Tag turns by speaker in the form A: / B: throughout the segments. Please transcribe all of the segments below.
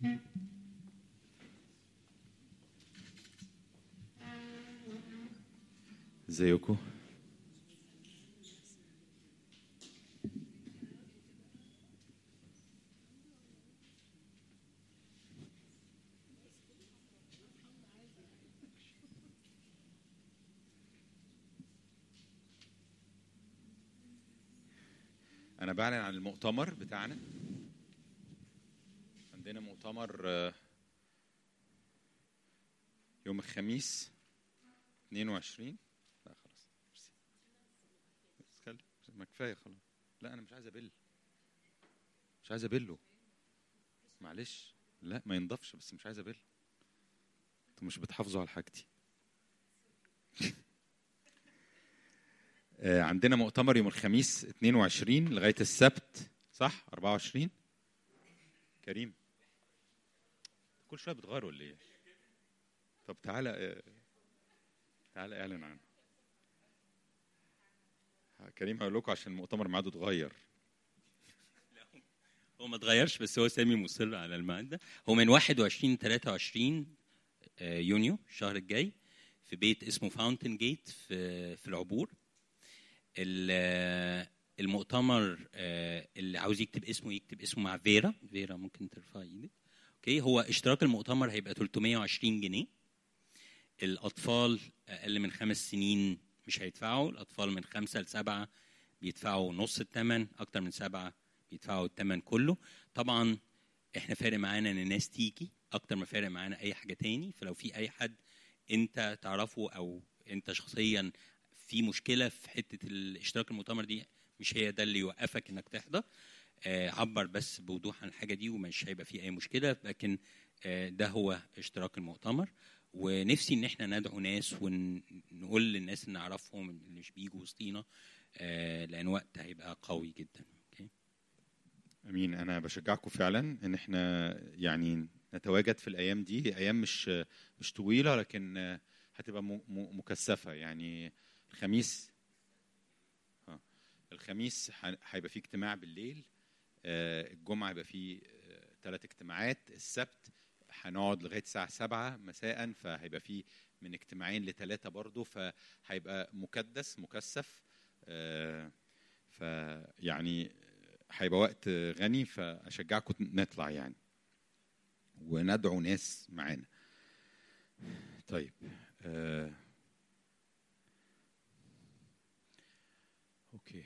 A: ازيكم انا بعلن عن المؤتمر بتاعنا عندنا مؤتمر آه، يوم الخميس 22 لا خلاص ميرسي. بس خلي ما كفايه خلاص لا انا مش عايز ابل مش عايز ابله معلش لا ما ينضفش بس مش عايز ابل انتوا مش بتحافظوا على حاجتي آه، عندنا مؤتمر يوم الخميس 22 لغايه السبت صح 24 كريم كل شويه بتغير ولا ايه طب تعالى آه، تعالى اعلن عنه كريم هقول لكم عشان المؤتمر ميعاده اتغير
B: هو ما اتغيرش بس هو سامي مصر على الميعاد ده هو من 21 23 آه، يونيو الشهر الجاي في بيت اسمه فاونتن جيت في في العبور ال- آه، المؤتمر آه، اللي عاوز يكتب اسمه يكتب اسمه مع فيرا فيرا ممكن ترفع ايدك اوكي هو اشتراك المؤتمر هيبقى 320 جنيه الاطفال اقل من خمس سنين مش هيدفعوا الاطفال من خمسه لسبعه بيدفعوا نص الثمن اكتر من سبعه بيدفعوا الثمن كله طبعا احنا فارق معانا ان الناس تيجي اكتر ما فارق معانا اي حاجه تاني فلو في اي حد انت تعرفه او انت شخصيا في مشكله في حته الاشتراك المؤتمر دي مش هي ده اللي يوقفك انك تحضر آه، عبر بس بوضوح عن الحاجه دي ومش هيبقى في اي مشكله لكن آه، ده هو اشتراك المؤتمر ونفسي ان احنا ندعو ناس ونقول للناس اللي نعرفهم اللي مش بيجوا وسطينا آه، لان وقت هيبقى قوي جدا اوكي
A: امين انا بشجعكم فعلا ان احنا يعني نتواجد في الايام دي ايام مش مش طويله لكن هتبقى م- م- مكثفه يعني الخميس آه، الخميس ح- هيبقى فيه اجتماع بالليل آه، الجمعه هيبقى فيه ثلاث اجتماعات السبت هنقعد لغايه الساعه 7 مساء فهيبقى فيه من اجتماعين لثلاثه برضه فهيبقى مكدس مكثف آه، فيعني هيبقى وقت غني فاشجعكم نطلع يعني وندعو ناس معانا طيب آه. اوكي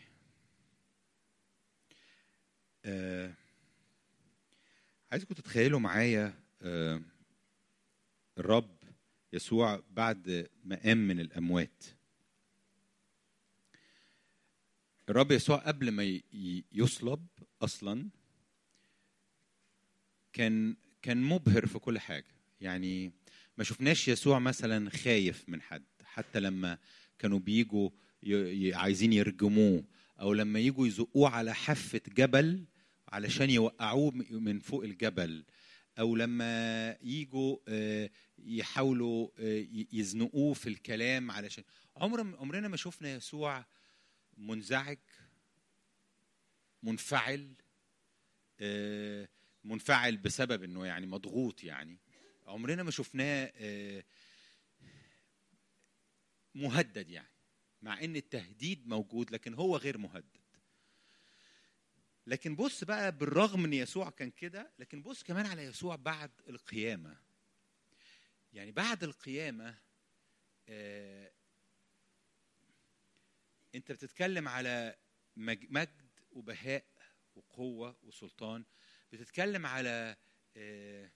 A: آه. عايزكم تتخيلوا معايا آه. الرب يسوع بعد ما قام من الاموات الرب يسوع قبل ما ي- ي- يصلب اصلا كان كان مبهر في كل حاجه يعني ما شفناش يسوع مثلا خايف من حد حتى لما كانوا بيجوا ي- ي- عايزين يرجموه او لما يجوا يزقوه على حافه جبل علشان يوقعوه م- من فوق الجبل او لما يجوا آه، يحاولوا آه، ي- يزنقوه في الكلام علشان عمر عمرنا ما شفنا يسوع منزعج منفعل آه، منفعل بسبب انه يعني مضغوط يعني عمرنا ما شفناه آه، مهدد يعني مع ان التهديد موجود لكن هو غير مهدد لكن بص بقى بالرغم ان يسوع كان كده لكن بص كمان على يسوع بعد القيامه يعني بعد القيامه آه، انت بتتكلم على مج- مجد وبهاء وقوه وسلطان بتتكلم على آه،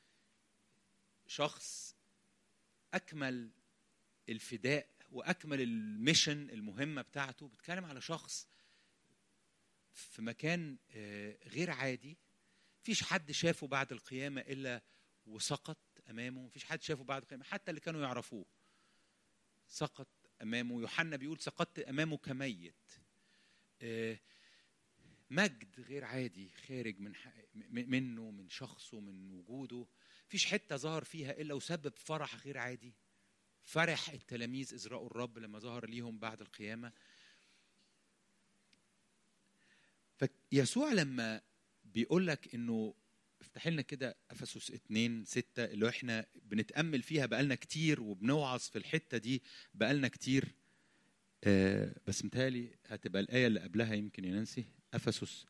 A: شخص اكمل الفداء واكمل الميشن المهمه بتاعته بتتكلم على شخص في مكان آه، غير عادي مفيش حد شافه بعد القيامه الا وسقط امامه مفيش حد شافه بعد القيامه حتى اللي كانوا يعرفوه سقط امامه يوحنا بيقول سقطت امامه كميت آه، مجد غير عادي خارج من ح- م- منه من شخصه من وجوده مفيش حته ظهر فيها الا وسبب فرح غير عادي فرح التلاميذ اذ راوا الرب لما ظهر ليهم بعد القيامه فيسوع لما بيقول لك انه افتح لنا كده افسس 2 6 اللي احنا بنتامل فيها بقالنا كتير وبنوعظ في الحته دي بقالنا كتير آه بس متهيألي هتبقى الايه اللي قبلها يمكن يا نانسي افسس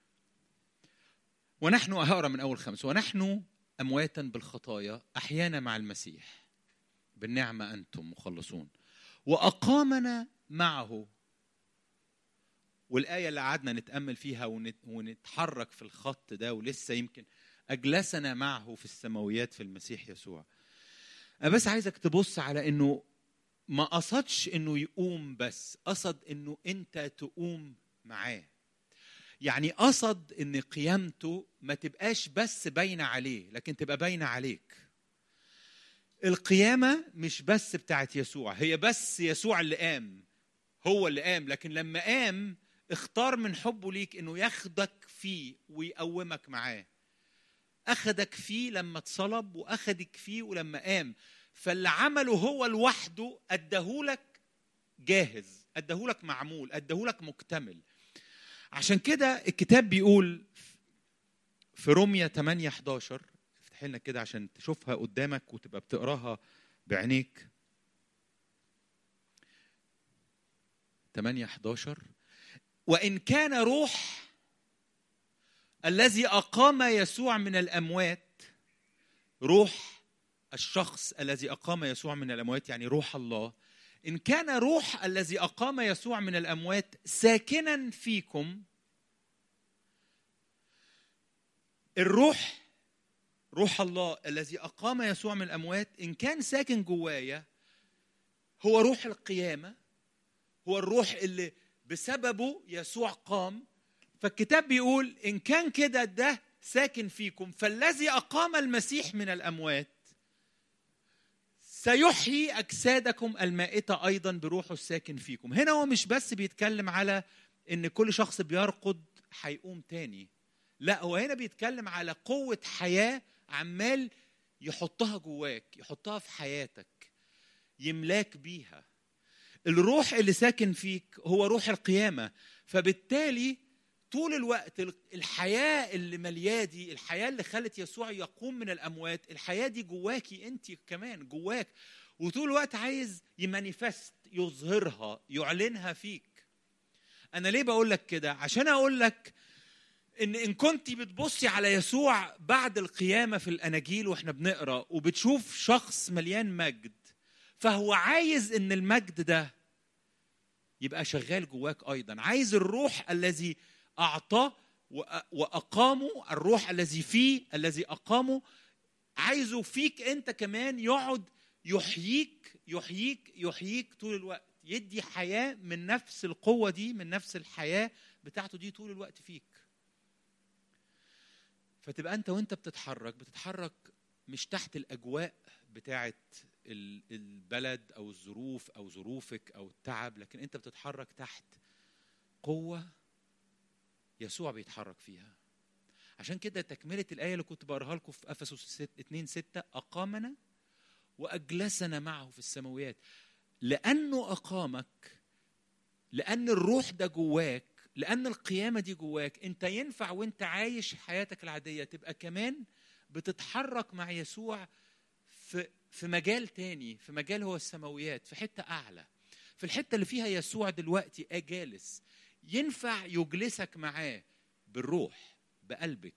A: ونحن هقرا من اول خمس ونحن امواتا بالخطايا احيانا مع المسيح بالنعمه انتم مخلصون واقامنا معه والايه اللي قعدنا نتامل فيها ونت- ونتحرك في الخط ده ولسه يمكن اجلسنا معه في السماويات في المسيح يسوع انا بس عايزك تبص على انه ما قصدش انه يقوم بس قصد انه انت تقوم معاه يعني قصد ان قيامته ما تبقاش بس باينه عليه لكن تبقى باينه عليك القيامه مش بس بتاعت يسوع هي بس يسوع اللي قام هو اللي قام لكن لما قام اختار من حبه ليك انه ياخدك فيه ويقومك معاه اخدك فيه لما اتصلب واخدك فيه ولما قام فاللي عمله هو لوحده اداهولك جاهز اداهولك معمول اداهولك مكتمل عشان كده الكتاب بيقول في روميا 8 11 افتح لنا كده عشان تشوفها قدامك وتبقى بتقراها بعينيك 8 11 وإن كان روح الذي أقام يسوع من الأموات روح الشخص الذي أقام يسوع من الأموات يعني روح الله إن كان روح الذي أقام يسوع من الأموات ساكنا فيكم الروح روح الله الذي أقام يسوع من الأموات إن كان ساكن جوايا هو روح القيامة هو الروح اللي بسببه يسوع قام فالكتاب بيقول إن كان كده ده ساكن فيكم فالذي أقام المسيح من الأموات سيحيي أجسادكم المائتة أيضا بروحه الساكن فيكم هنا هو مش بس بيتكلم على إن كل شخص بيرقد هيقوم تاني لا هو هنا بيتكلم على قوة حياة عمال يحطها جواك يحطها في حياتك يملاك بيها الروح اللي ساكن فيك هو روح القيامة فبالتالي طول الوقت الحياة اللي ملياه دي الحياة اللي خلت يسوع يقوم من الأموات الحياة دي جواكي أنت كمان جواك وطول الوقت عايز يمانيفست يظهرها يعلنها فيك أنا ليه بقول لك كده عشان أقول لك ان ان كنت بتبصي على يسوع بعد القيامه في الاناجيل واحنا بنقرا وبتشوف شخص مليان مجد فهو عايز ان المجد ده يبقى شغال جواك ايضا عايز الروح الذي اعطاه واقامه الروح الذي فيه الذي اقامه عايزه فيك انت كمان يقعد يحييك يحييك يحييك طول الوقت يدي حياه من نفس القوه دي من نفس الحياه بتاعته دي طول الوقت فيك فتبقى انت وانت بتتحرك بتتحرك مش تحت الاجواء بتاعه البلد او الظروف او ظروفك او التعب لكن انت بتتحرك تحت قوه يسوع بيتحرك فيها عشان كده تكمله الايه اللي كنت بقراها لكم في افسس 2 6 اقامنا واجلسنا معه في السماويات لانه اقامك لان الروح ده جواك لان القيامه دي جواك انت ينفع وانت عايش حياتك العاديه تبقى كمان بتتحرك مع يسوع في في مجال تاني في مجال هو السماويات في حته اعلى في الحته اللي فيها يسوع دلوقتي آه جالس ينفع يجلسك معاه بالروح بقلبك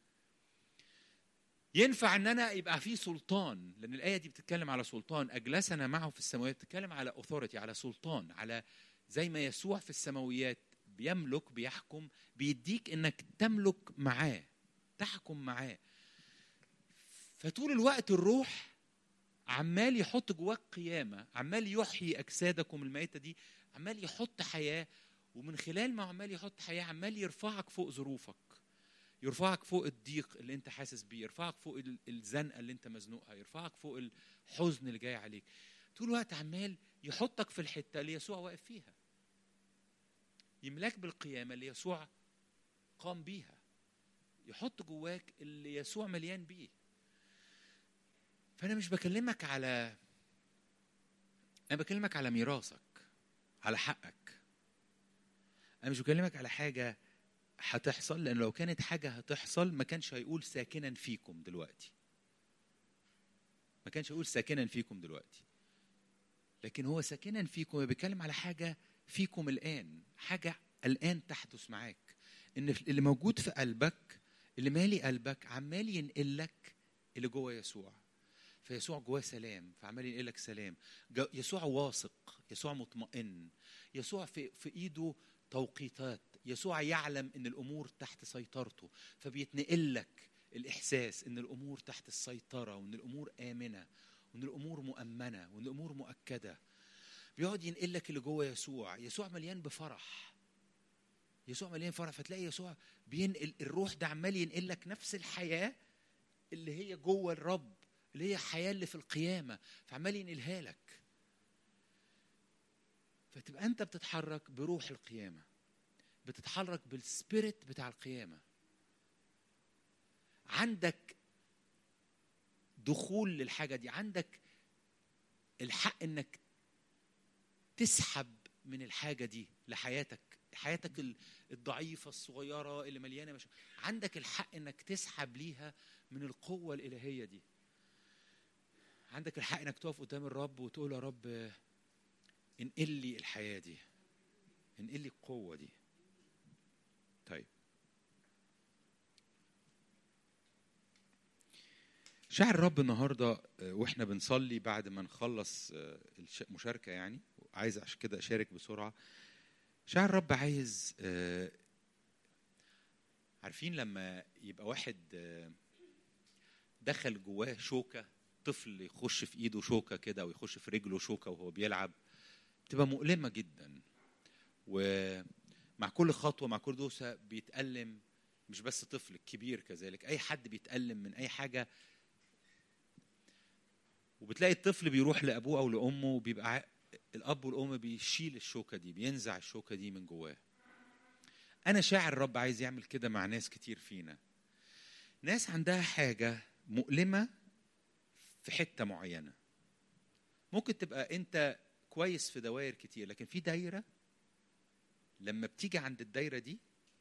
A: ينفع ان انا يبقى في سلطان لان الايه دي بتتكلم على سلطان اجلسنا معه في السماويات بتتكلم على اوثوريتي على سلطان على زي ما يسوع في السماويات بيملك بيحكم بيديك انك تملك معاه تحكم معاه فطول الوقت الروح عمال يحط جواك قيامة عمال يحيي أجسادكم الميتة دي عمال يحط حياة ومن خلال ما عمال يحط حياة عمال يرفعك فوق ظروفك يرفعك فوق الضيق اللي انت حاسس بيه يرفعك فوق الزنقة اللي انت مزنوقها يرفعك فوق الحزن اللي جاي عليك طول الوقت عمال يحطك في الحتة اللي يسوع واقف فيها يملاك بالقيامة اللي يسوع قام بيها يحط جواك اللي يسوع مليان بيه فأنا مش بكلمك على أنا بكلمك على ميراثك على حقك أنا مش بكلمك على حاجة هتحصل لان لو كانت حاجه هتحصل ما كانش هيقول ساكنا فيكم دلوقتي ما كانش هيقول ساكنا فيكم دلوقتي لكن هو ساكنا فيكم بيتكلم على حاجه فيكم الان حاجه الان تحدث معاك ان اللي موجود في قلبك اللي مالي قلبك عمال ينقل لك اللي جوه يسوع فيسوع جواه سلام فعمال ينقل لك سلام جو- يسوع واثق يسوع مطمئن يسوع في في ايده توقيتات يسوع يعلم ان الامور تحت سيطرته فبيتنقل لك الاحساس ان الامور تحت السيطره وان الامور امنه وان الامور مؤمنه وان الامور مؤكده بيقعد ينقل لك اللي جوه يسوع يسوع مليان بفرح يسوع مليان فرح فتلاقي يسوع بينقل الروح ده عمال ينقل لك نفس الحياه اللي هي جوه الرب اللي هي الحياه اللي في القيامه فعمال ينقلها لك فتبقى انت بتتحرك بروح القيامه بتتحرك بالسبيريت بتاع القيامه عندك دخول للحاجه دي عندك الحق انك تسحب من الحاجه دي لحياتك حياتك ال- الضعيفه الصغيره اللي مليانه مش... عندك الحق انك تسحب ليها من القوه الالهيه دي عندك الحق انك تقف قدام الرب وتقول يا رب انقل لي الحياه دي انقل لي القوه دي طيب شاعر الرب النهارده آه، واحنا بنصلي بعد ما نخلص آه، الش- المشاركه يعني عايز عشان كده اشارك بسرعه شاعر الرب عايز آه، عارفين لما يبقى واحد آه، دخل جواه شوكه طفل يخش في ايده شوكه كده او يخش في رجله شوكه وهو بيلعب بتبقى مؤلمه جدا ومع كل خطوه مع كل دوسه بيتالم مش بس طفل الكبير كذلك اي حد بيتالم من اي حاجه وبتلاقي الطفل بيروح لابوه او لامه وبيبقى ع- الاب والام بيشيل الشوكه دي بينزع الشوكه دي من جواه انا شاعر الرب عايز يعمل كده مع ناس كتير فينا ناس عندها حاجه مؤلمه في حته معينه ممكن تبقى انت كويس في دوائر كتير لكن في دايره لما بتيجي عند الدايره دي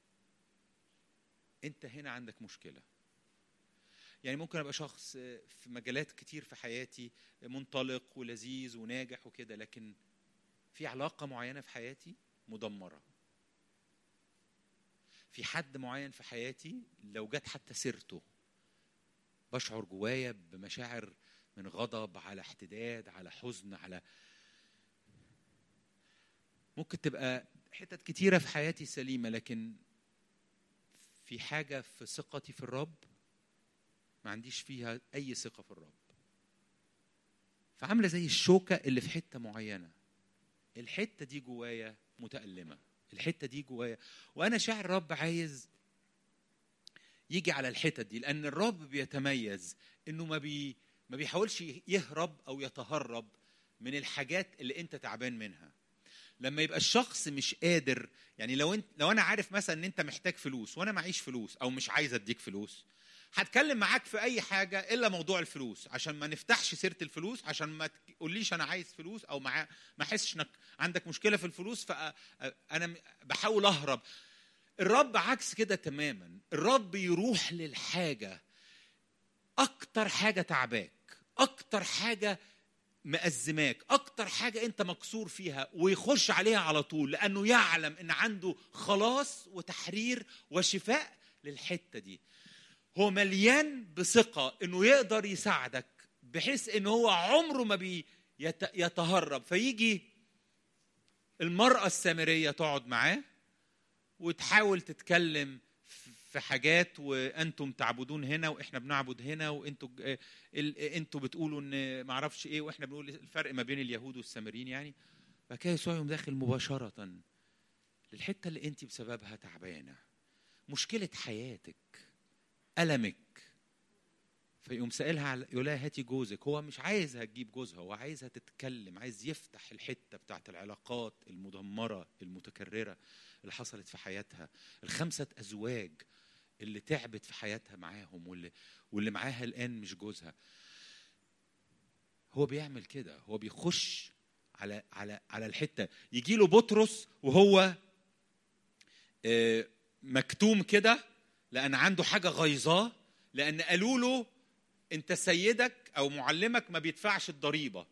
A: انت هنا عندك مشكله يعني ممكن ابقى شخص في مجالات كتير في حياتي منطلق ولذيذ وناجح وكده لكن في علاقه معينه في حياتي مدمره في حد معين في حياتي لو جت حتى سيرته بشعر جوايا بمشاعر من غضب على احتداد على حزن على ممكن تبقى حتت كتيرة في حياتي سليمة لكن في حاجة في ثقتي في الرب ما عنديش فيها أي ثقة في الرب فعاملة زي الشوكة اللي في حتة معينة الحتة دي جوايا متألمة الحتة دي جوايا وأنا شاعر الرب عايز يجي على الحتت دي لأن الرب بيتميز إنه ما بي ما بيحاولش يهرب أو يتهرب من الحاجات اللي أنت تعبان منها لما يبقى الشخص مش قادر يعني لو انت لو انا عارف مثلا ان انت محتاج فلوس وانا معيش فلوس او مش عايز اديك فلوس هتكلم معاك في اي حاجه الا موضوع الفلوس عشان ما نفتحش سيره الفلوس عشان ما تقوليش انا عايز فلوس او مع ما احسش انك عندك مشكله في الفلوس فانا بحاول اهرب الرب عكس كده تماما الرب يروح للحاجه اكتر حاجه تعباك اكتر حاجه مأزماك أكتر حاجة أنت مكسور فيها ويخش عليها على طول لأنه يعلم أن عنده خلاص وتحرير وشفاء للحتة دي هو مليان بثقة أنه يقدر يساعدك بحيث أنه هو عمره ما بيتهرب فيجي المرأة السامرية تقعد معاه وتحاول تتكلم في حاجات وانتم تعبدون هنا واحنا بنعبد هنا وانتوا انتوا بتقولوا ان ما اعرفش ايه واحنا بنقول الفرق ما بين اليهود والسامريين يعني بعد كده يسوع يقوم داخل مباشره للحته اللي انت بسببها تعبانه مشكله حياتك المك فيقوم سائلها يقول لها هاتي جوزك هو مش عايزها تجيب جوزها هو عايزها تتكلم عايز يفتح الحته بتاعت العلاقات المدمره المتكرره اللي حصلت في حياتها الخمسه ازواج اللي تعبت في حياتها معاهم واللي واللي معاها الان مش جوزها هو بيعمل كده هو بيخش على على على الحته يجي له بطرس وهو مكتوم كده لان عنده حاجه غيظاه لان قالوا له انت سيدك او معلمك ما بيدفعش الضريبه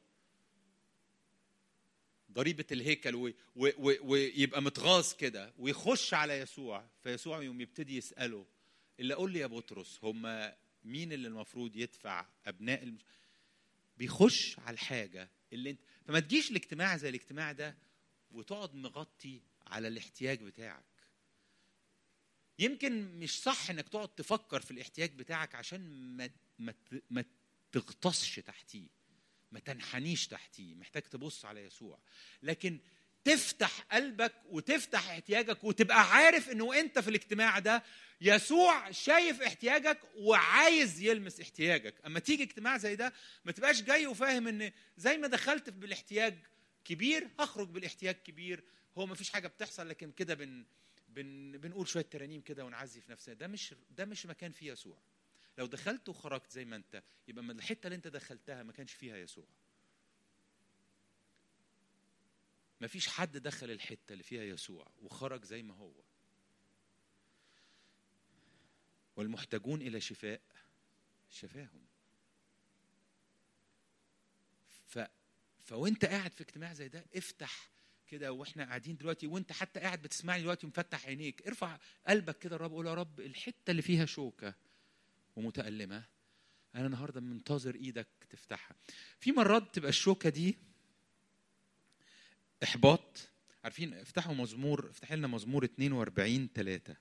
A: ضريبه الهيكل و- و- و- ويبقى متغاظ كده ويخش على يسوع فيسوع يوم يبتدي يساله اللي قول لي يا بطرس هم مين اللي المفروض يدفع ابناء المش... بيخش على الحاجه اللي انت فما تجيش الاجتماع زي الاجتماع ده وتقعد مغطي على الاحتياج بتاعك يمكن مش صح انك تقعد تفكر في الاحتياج بتاعك عشان ما ما ت- ما تغطسش تحتيه ما تنحنيش تحتيه محتاج تبص على يسوع لكن تفتح قلبك وتفتح احتياجك وتبقى عارف انه انت في الاجتماع ده يسوع شايف احتياجك وعايز يلمس احتياجك اما تيجي اجتماع زي ده ما تبقاش جاي وفاهم ان زي ما دخلت بالاحتياج كبير هخرج بالاحتياج كبير هو ما فيش حاجه بتحصل لكن كده بن بن بنقول شويه ترانيم كده ونعزي في نفسنا ده مش ده مش مكان فيه يسوع لو دخلت وخرجت زي ما انت يبقى من الحته اللي انت دخلتها ما كانش فيها يسوع ما فيش حد دخل الحته اللي فيها يسوع وخرج زي ما هو والمحتاجون الى شفاء شفاهم ف فوانت قاعد في اجتماع زي ده افتح كده واحنا قاعدين دلوقتي وانت حتى قاعد بتسمعني دلوقتي ومفتح عينيك ارفع قلبك كده الرب قول يا رب الحته اللي فيها شوكه ومتألمة أنا النهاردة منتظر إيدك تفتحها في مرات تبقى الشوكة دي إحباط عارفين افتحوا مزمور افتح لنا مزمور 42 3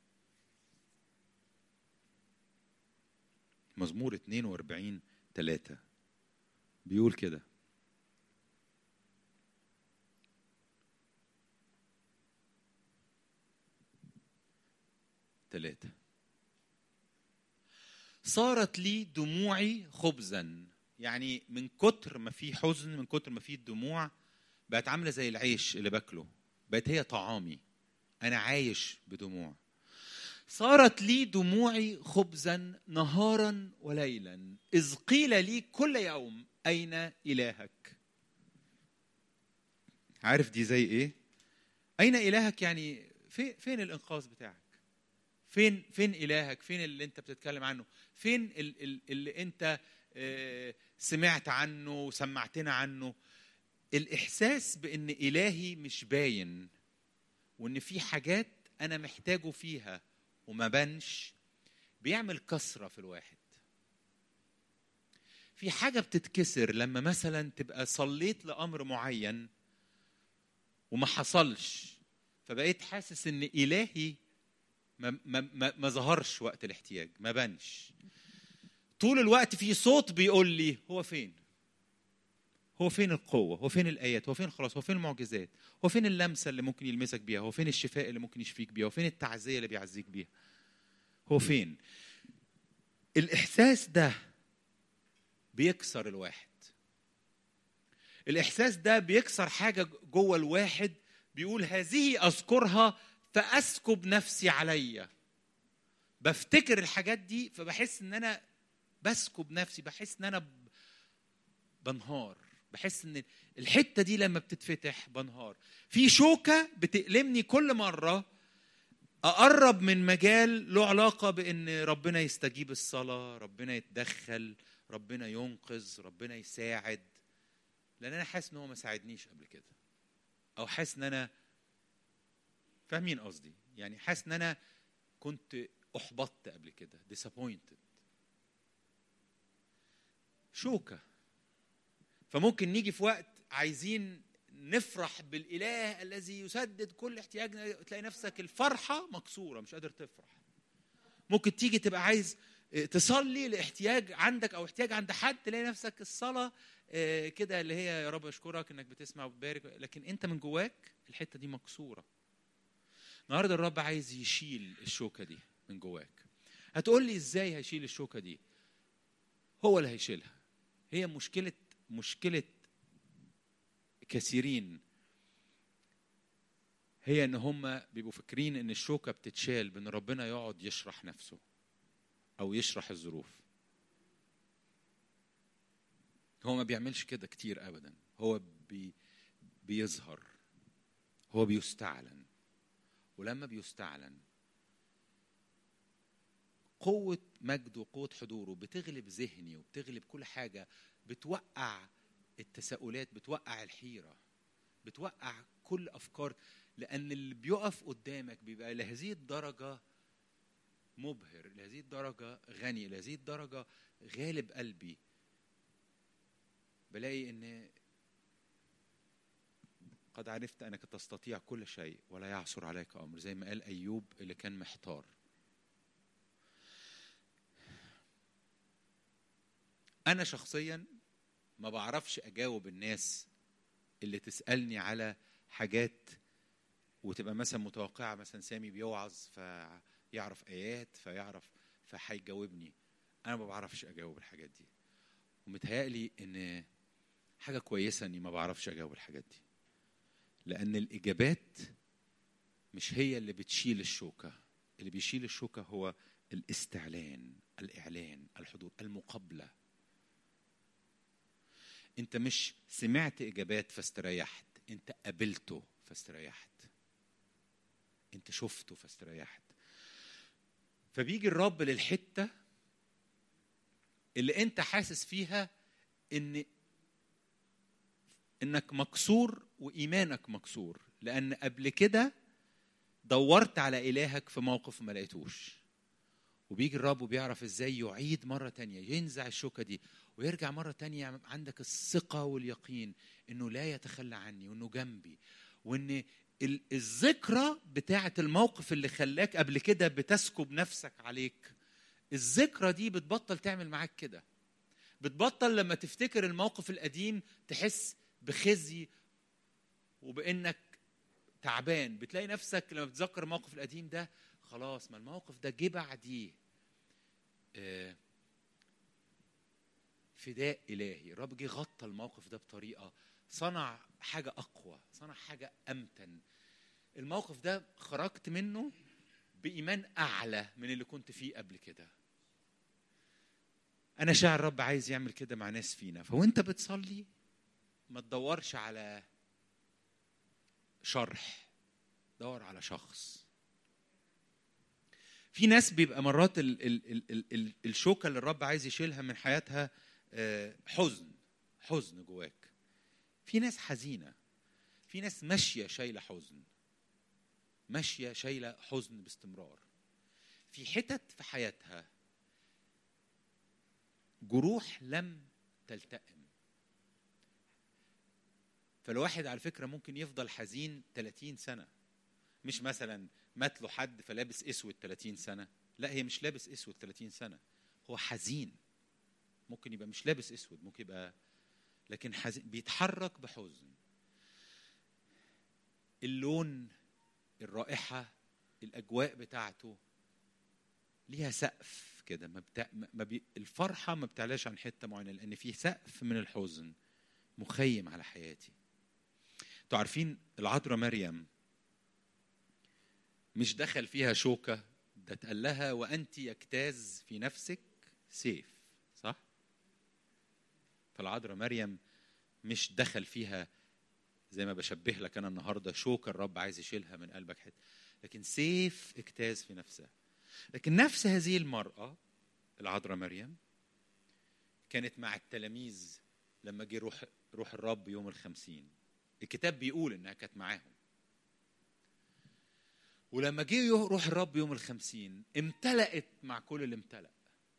A: مزمور 42 3 بيقول كده ثلاثة صارت لي دموعي خبزا يعني من كتر ما في حزن من كتر ما في دموع بقت عامله زي العيش اللي باكله بقت هي طعامي انا عايش بدموع صارت لي دموعي خبزا نهارا وليلا اذ قيل لي كل يوم اين الهك عارف دي زي ايه اين الهك يعني في فين الانقاذ بتاعك فين فين الهك فين اللي انت بتتكلم عنه فين ال- ال- اللي انت آه، سمعت عنه وسمعتنا عنه الاحساس بان الهي مش باين وان في حاجات انا محتاجه فيها وما بانش بيعمل كسره في الواحد في حاجه بتتكسر لما مثلا تبقى صليت لامر معين وما حصلش فبقيت حاسس ان الهي ما ما ما, ما ظهرش وقت الاحتياج ما بانش طول الوقت في صوت بيقول لي هو فين هو فين القوة هو فين الآيات هو فين خلاص هو فين المعجزات هو فين اللمسة اللي ممكن يلمسك بيها هو فين الشفاء اللي ممكن يشفيك بيها هو فين التعزية اللي بيعزيك بيها هو فين الإحساس ده بيكسر الواحد الإحساس ده بيكسر حاجة جوه الواحد بيقول هذه أذكرها فأسكب نفسي عليا بفتكر الحاجات دي فبحس ان انا بسكب نفسي بحس ان انا ب- بنهار بحس ان الحته دي لما بتتفتح بنهار في شوكه بتألمني كل مره اقرب من مجال له علاقه بان ربنا يستجيب الصلاه ربنا يتدخل ربنا ينقذ ربنا يساعد لان انا حاسس ان هو ما ساعدنيش قبل كده او حاسس ان انا فاهمين قصدي يعني حاسس ان انا كنت احبطت قبل كده disappointed شوكه فممكن نيجي في وقت عايزين نفرح بالاله الذي يسدد كل احتياجنا تلاقي نفسك الفرحه مكسوره مش قادر تفرح ممكن تيجي تبقى عايز اه، تصلي لاحتياج عندك او احتياج عند حد تلاقي نفسك الصلاه اه، كده اللي هي يا رب اشكرك انك بتسمع وبتبارك لكن انت من جواك الحته دي مكسوره النهارده الرب عايز يشيل الشوكه دي من جواك هتقول لي ازاي هيشيل الشوكه دي هو اللي هيشيلها هي مشكله مشكله كثيرين هي ان هم بيبقوا فاكرين ان الشوكه بتتشال بان ربنا يقعد يشرح نفسه او يشرح الظروف هو ما بيعملش كده كتير ابدا هو بي بيظهر هو بيستعلن ولما بيستعلن قوة مجده وقوة حضوره بتغلب ذهني وبتغلب كل حاجة بتوقع التساؤلات بتوقع الحيرة بتوقع كل أفكار لأن اللي بيقف قدامك بيبقى لهذه الدرجة مبهر لهذه الدرجة غني لهذه الدرجة غالب قلبي بلاقي ان قد عرفت انك تستطيع كل شيء ولا يعثر عليك امر زي ما قال ايوب اللي كان محتار انا شخصيا ما بعرفش اجاوب الناس اللي تسالني على حاجات وتبقى مثلا متوقعه مثلا سامي بيوعظ فيعرف ايات فيعرف فهيجاوبني انا ما بعرفش اجاوب الحاجات دي ومتهيألي ان حاجه كويسه اني ما بعرفش اجاوب الحاجات دي لان الاجابات مش هي اللي بتشيل الشوكه اللي بيشيل الشوكه هو الاستعلان الاعلان الحضور المقابله انت مش سمعت اجابات فاستريحت انت قابلته فاستريحت انت شفته فاستريحت فبيجي الرب للحته اللي انت حاسس فيها ان انك مكسور وايمانك مكسور لان قبل كده دورت على الهك في موقف ما لقيتوش وبيجي الرب وبيعرف ازاي يعيد مرة تانية ينزع الشوكة دي ويرجع مرة تانية عندك الثقة واليقين انه لا يتخلى عني وانه جنبي وان الذكرى بتاعة الموقف اللي خلاك قبل كده بتسكب نفسك عليك الذكرى دي بتبطل تعمل معاك كده بتبطل لما تفتكر الموقف القديم تحس بخزي وبانك تعبان بتلاقي نفسك لما بتذكر الموقف القديم ده خلاص ما الموقف ده جه بعديه آه فداء الهي الرب جه غطى الموقف ده بطريقه صنع حاجه اقوى صنع حاجه امتن الموقف ده خرجت منه بايمان اعلى من اللي كنت فيه قبل كده انا شاعر الرب عايز يعمل كده مع ناس فينا فوانت بتصلي ما تدورش على شرح دور على شخص في ناس بيبقى مرات ال ال ال ال ال الشوكه اللي الرب عايز يشيلها من حياتها حزن حزن جواك في ناس حزينه في ناس ماشيه شايله حزن ماشيه شايله حزن باستمرار في حتت في حياتها جروح لم تلتئم فالواحد على فكره ممكن يفضل حزين 30 سنه مش مثلا مات له حد فلابس اسود 30 سنه لا هي مش لابس اسود 30 سنه هو حزين ممكن يبقى مش لابس اسود ممكن يبقى لكن حزين بيتحرك بحزن اللون الرائحه الاجواء بتاعته ليها سقف كده ما, بتا... ما بي... الفرحه ما بتعلاش عن حته معينه لان في سقف من الحزن مخيم على حياتي انتوا عارفين العذراء مريم مش دخل فيها شوكة ده اتقال لها وأنت يجتاز في نفسك سيف صح؟ فالعذراء مريم مش دخل فيها زي ما بشبه لك أنا النهاردة شوكة الرب عايز يشيلها من قلبك حتة لكن سيف اجتاز في نفسها لكن نفس هذه المرأة العذراء مريم كانت مع التلاميذ لما جه روح روح الرب يوم الخمسين الكتاب بيقول انها كانت معاهم ولما جه روح الرب يوم الخمسين امتلأت مع كل اللي امتلأ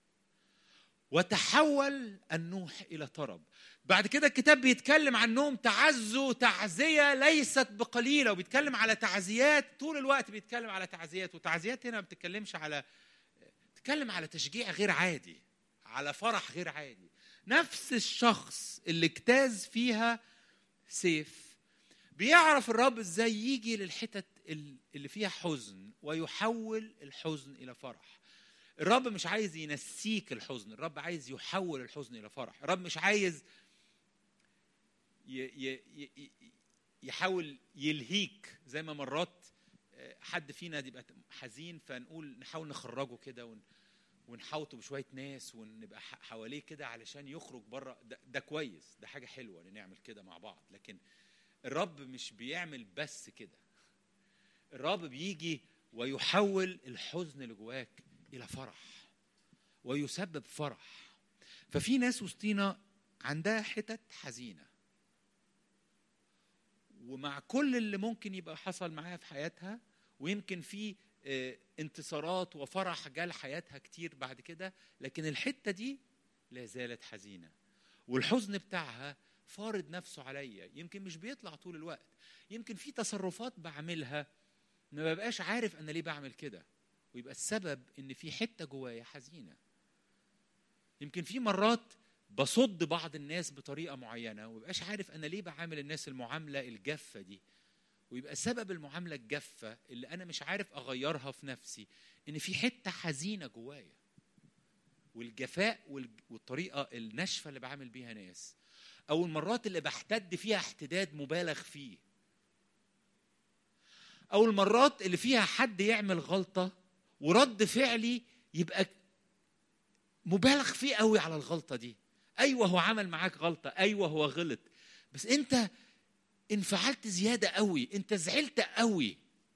A: وتحول النوح إلى طرب بعد كده الكتاب بيتكلم عنهم تعزوا تعزية ليست بقليلة وبيتكلم على تعزيات طول الوقت بيتكلم على تعزيات وتعزيات هنا ما بتتكلمش على بتتكلم على تشجيع غير عادي على فرح غير عادي نفس الشخص اللي اجتاز فيها سيف بيعرف الرب ازاي يجي للحتت اللي فيها حزن ويحول الحزن الى فرح الرب مش عايز ينسيك الحزن الرب عايز يحول الحزن الى فرح الرب مش عايز يحاول يلهيك زي ما مرات حد فينا يبقى حزين فنقول نحاول نخرجه كده ونحاوطه بشويه ناس ونبقى حواليه كده علشان يخرج بره ده, ده كويس ده حاجه حلوه ان نعمل كده مع بعض لكن الرب مش بيعمل بس كده الرب بيجي ويحول الحزن اللي جواك الى فرح
C: ويسبب فرح ففي ناس وسطينا عندها حتت حزينه ومع كل اللي ممكن يبقى حصل معاها في حياتها ويمكن في آه، انتصارات وفرح جال حياتها كتير بعد كده لكن الحته دي لا زالت حزينه والحزن بتاعها فارض نفسه عليا يمكن مش بيطلع طول الوقت يمكن في تصرفات بعملها ما ببقاش عارف انا ليه بعمل كده ويبقى السبب ان في حته جوايا حزينه يمكن في مرات بصد بعض الناس بطريقه معينه ومبقاش عارف انا ليه بعامل الناس المعامله الجافه دي ويبقى سبب المعامله الجافه اللي انا مش عارف اغيرها في نفسي ان في حته حزينه جوايا والجفاء والج- والطريقه الناشفه اللي بعامل بيها ناس او المرات اللي بحتد فيها احتداد مبالغ فيه او المرات اللي فيها حد يعمل غلطه ورد فعلي يبقى مبالغ فيه قوي على الغلطه دي ايوه هو عمل معاك غلطه ايوه هو غلط بس انت انفعلت زياده قوي انت زعلت قوي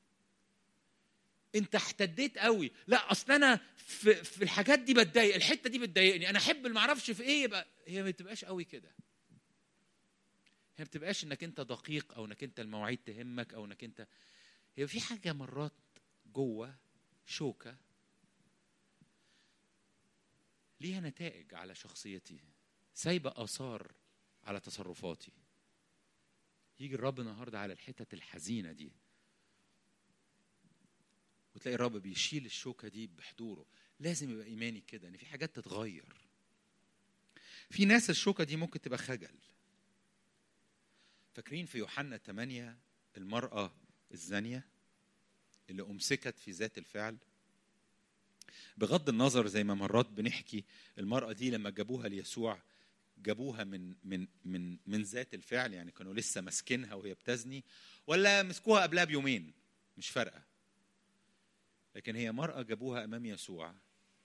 C: انت احتديت قوي لا اصل انا في, في الحاجات دي بتضايق الحته دي بتضايقني انا احب اللي معرفش في ايه يبقى هي ما بتبقاش قوي كده هي ما بتبقاش انك انت دقيق او انك انت المواعيد تهمك او انك انت هي في حاجه مرات جوه شوكه ليها نتائج على شخصيتي سايبه اثار على تصرفاتي يجي الرب النهارده على الحتت الحزينه دي وتلاقي الرب بيشيل الشوكه دي بحضوره لازم يبقى ايماني كده ان في حاجات تتغير في ناس الشوكه دي ممكن تبقى خجل فاكرين في يوحنا 8 المراه الزانيه اللي امسكت في ذات الفعل بغض النظر زي ما مرات بنحكي المرأة دي لما جابوها ليسوع جابوها من من من من ذات الفعل يعني كانوا لسه ماسكينها وهي بتزني ولا مسكوها قبلها بيومين مش فارقة لكن هي مرأة جابوها أمام يسوع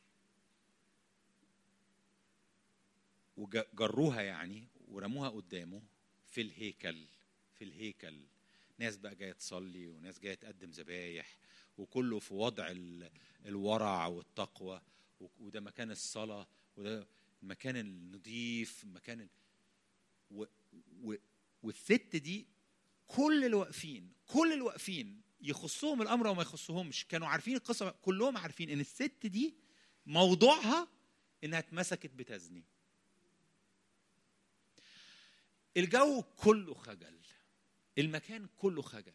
C: وجروها يعني ورموها قدامه في الهيكل في الهيكل ناس بقى جايه تصلي وناس جايه تقدم ذبايح وكله في وضع ال- الورع والتقوى و- وده مكان الصلاه وده المكان النظيف مكان ال... و... و... والست دي كل اللي واقفين كل اللي واقفين يخصهم الامر وما يخصهمش كانوا عارفين القصه كلهم عارفين ان الست دي موضوعها انها اتمسكت بتزني الجو كله خجل المكان كله خجل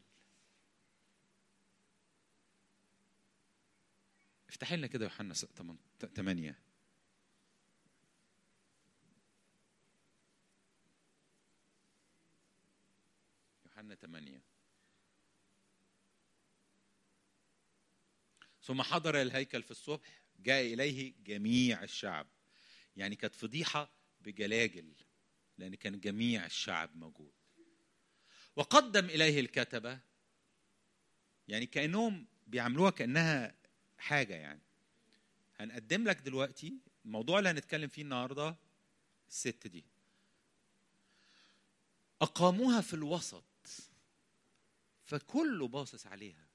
C: افتح لنا كده يوحنا 8 يوحنا 8 ثم حضر الهيكل في الصبح جاء إليه جميع الشعب يعني كانت فضيحة بجلاجل لأن كان جميع الشعب موجود وقدم إليه الكتبة يعني كأنهم بيعملوها كأنها حاجة يعني هنقدم لك دلوقتي الموضوع اللي هنتكلم فيه النهاردة الست دي أقاموها في الوسط فكله باصص عليها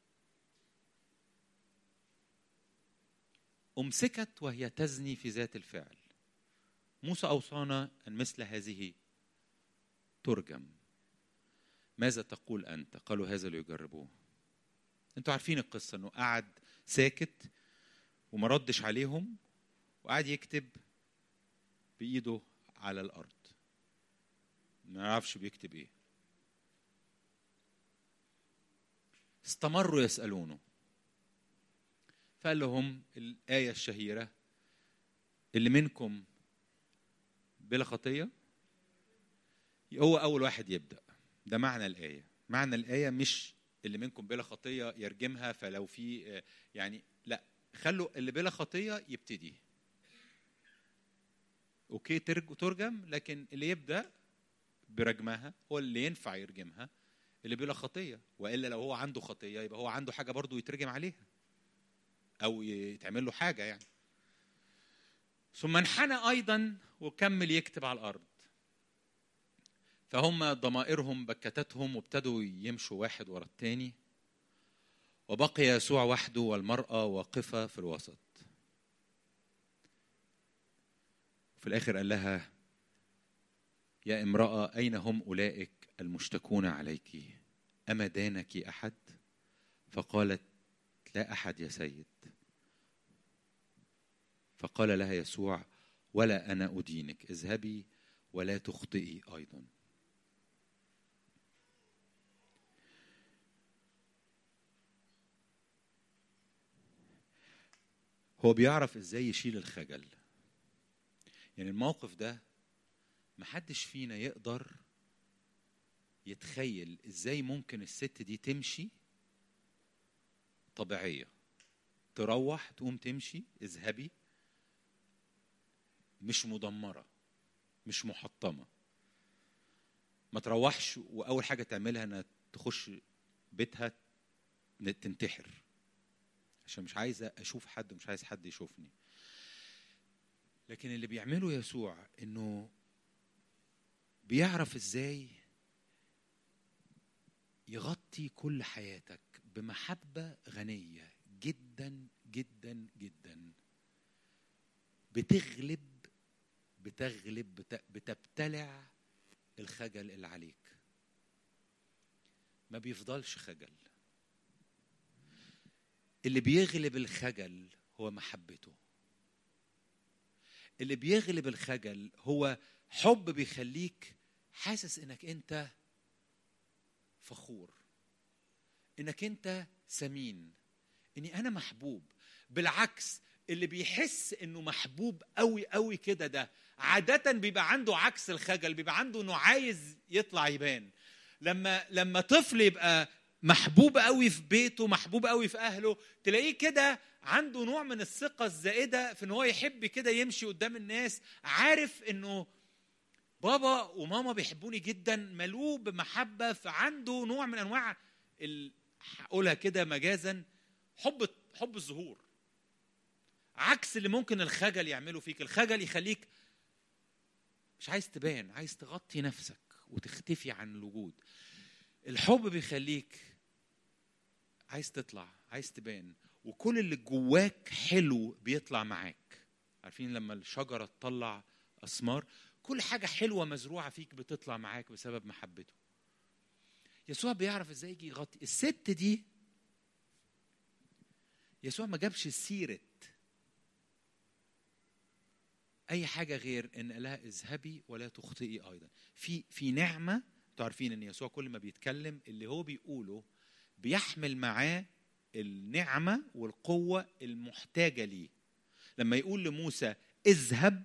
C: أمسكت وهي تزني في ذات الفعل موسى أوصانا أن مثل هذه ترجم ماذا تقول أنت قالوا هذا ليجربوه أنتوا عارفين القصة أنه قعد ساكت وما ردش عليهم وقعد يكتب بإيده على الأرض ما يعرفش بيكتب إيه استمروا يسألونه فقال لهم الآية الشهيرة اللي منكم بلا خطية هو أول واحد يبدأ ده معنى الآية معنى الآية مش اللي منكم بلا خطية يرجمها فلو في يعني لا خلوا اللي بلا خطية يبتدي اوكي ترج- ترجم لكن اللي يبدا برجمها هو اللي ينفع يرجمها اللي بلا خطيه والا لو هو عنده خطيه يبقى هو عنده حاجه برضه يترجم عليها او يتعمل له حاجه يعني ثم انحنى ايضا وكمل يكتب على الارض فهم ضمائرهم بكتتهم وابتدوا يمشوا واحد ورا التاني وبقي يسوع وحده والمرأة واقفة في الوسط
A: في الاخر قال لها يا امراه اين هم اولئك المشتكون عليك اما دانك احد فقالت لا احد يا سيد فقال لها يسوع ولا انا ادينك اذهبي ولا تخطئي ايضا هو بيعرف ازاي يشيل الخجل يعني الموقف ده محدش فينا يقدر يتخيل ازاي ممكن الست دي تمشي طبيعيه تروح تقوم تمشي اذهبي مش مدمره مش محطمه ما تروحش واول حاجه تعملها انها تخش بيتها تنتحر عشان مش عايزه اشوف حد ومش عايز حد يشوفني لكن اللي بيعمله يسوع انه بيعرف ازاي يغطي كل حياتك بمحبه غنيه جدا جدا جدا بتغلب بتغلب بت- بتبتلع الخجل اللي عليك ما بيفضلش خجل اللي بيغلب الخجل هو محبته اللي بيغلب الخجل هو حب بيخليك حاسس انك انت فخور انك انت سمين اني انا محبوب بالعكس اللي بيحس انه محبوب قوي قوي كده ده عادة بيبقى عنده عكس الخجل بيبقى عنده انه عايز يطلع يبان لما لما طفل يبقى محبوب قوي في بيته محبوب قوي في اهله تلاقيه كده عنده نوع من الثقة الزائدة في ان هو يحب كده يمشي قدام الناس عارف انه بابا وماما بيحبوني جدا ملوه بمحبة فعنده نوع من انواع ال- هقولها كده مجازا حب حب الظهور عكس اللي ممكن الخجل يعمله فيك الخجل يخليك مش عايز تبان عايز تغطي نفسك وتختفي عن الوجود الحب بيخليك عايز تطلع عايز تبان وكل اللي جواك حلو بيطلع معاك عارفين لما الشجرة تطلع أثمار كل حاجة حلوة مزروعة فيك بتطلع معاك بسبب محبته يسوع بيعرف ازاي يجي يغطي الست دي يسوع ما جابش سيرة أي حاجة غير إن قال لها اذهبي ولا تخطئي أيضا في في نعمة انتوا عارفين إن يسوع كل ما بيتكلم اللي هو بيقوله بيحمل معاه النعمة والقوة المحتاجة ليه لما يقول لموسى اذهب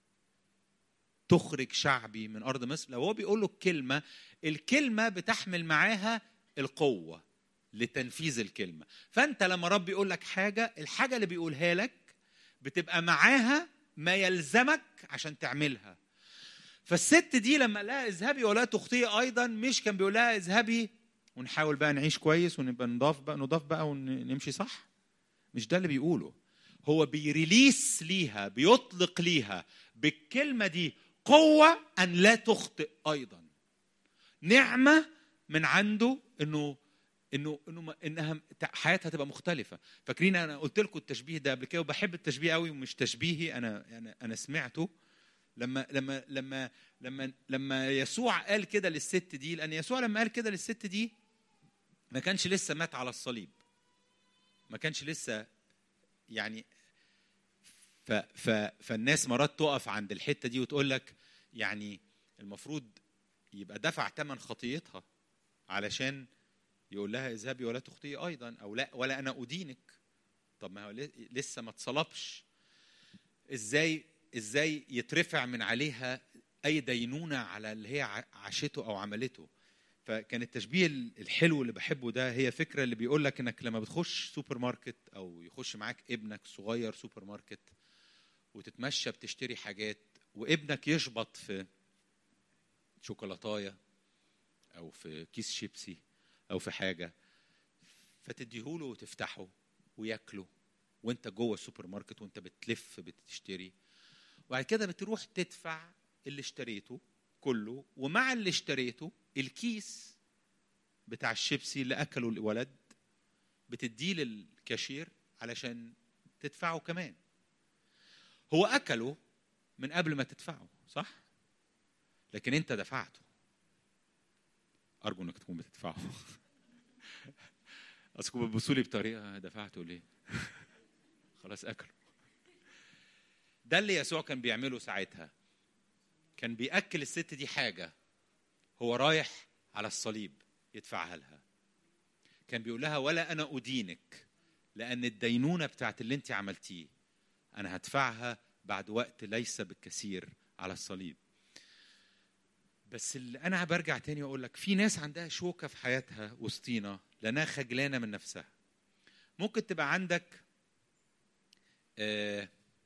A: تخرج شعبي من أرض مصر لو هو بيقول له الكلمة الكلمة بتحمل معاها القوة لتنفيذ الكلمة فأنت لما رب يقول لك حاجة الحاجة اللي بيقولها لك بتبقى معاها ما يلزمك عشان تعملها فالست دي لما قال لها اذهبي ولا تخطئي ايضا مش كان بيقول لها اذهبي ونحاول بقى نعيش كويس ونبقى نضاف بقى نضاف بقى ونمشي صح مش ده اللي بيقوله هو بيريليس ليها بيطلق ليها بالكلمه دي قوه ان لا تخطئ ايضا نعمه من عنده انه انه انه ما- انها حياتها تبقى مختلفه فاكرين انا قلت لكم التشبيه ده قبل كده وبحب التشبيه قوي ومش تشبيهي انا انا انا سمعته لما لما لما لما لما يسوع قال كده للست دي لان يسوع لما قال كده للست دي ما كانش لسه مات على الصليب ما كانش لسه يعني ف ف فالناس مرات تقف عند الحته دي وتقول لك يعني المفروض يبقى دفع ثمن خطيتها علشان يقول لها اذهبي ولا تخطئي ايضا او لا ولا انا ادينك طب ما هو ل- لسه ما اتصلبش ازاي ازاي يترفع من عليها اي دينونه على اللي هي ع- عاشته او عملته فكان التشبيه ال- الحلو اللي بحبه ده هي فكره اللي بيقول لك انك لما بتخش سوبر ماركت او يخش معاك ابنك صغير سوبر ماركت وتتمشى بتشتري حاجات وابنك يشبط في شوكولاتايه او في كيس شيبسي او في حاجه فتديهوله وتفتحه وياكله وانت جوه السوبر ماركت وانت بتلف بتشتري وبعد كده بتروح تدفع اللي اشتريته كله ومع اللي اشتريته الكيس بتاع الشيبسي اللي اكله الولد بتديه للكاشير علشان تدفعه كمان هو اكله
C: من قبل ما تدفعه صح لكن انت دفعته ارجو انك تكون بتدفعه اصلكم بتبصوا لي بطريقه دفعته ليه خلاص اكلوا ده اللي يسوع كان بيعمله ساعتها كان بياكل الست دي حاجه هو رايح على الصليب يدفعها لها كان بيقول لها ولا انا ادينك لان الدينونه بتاعت اللي انت عملتيه انا هدفعها بعد وقت ليس بالكثير على الصليب بس اللي انا برجع تاني واقول لك في ناس عندها شوكه في حياتها وسطينا لانها خجلانه من نفسها ممكن تبقى عندك آه،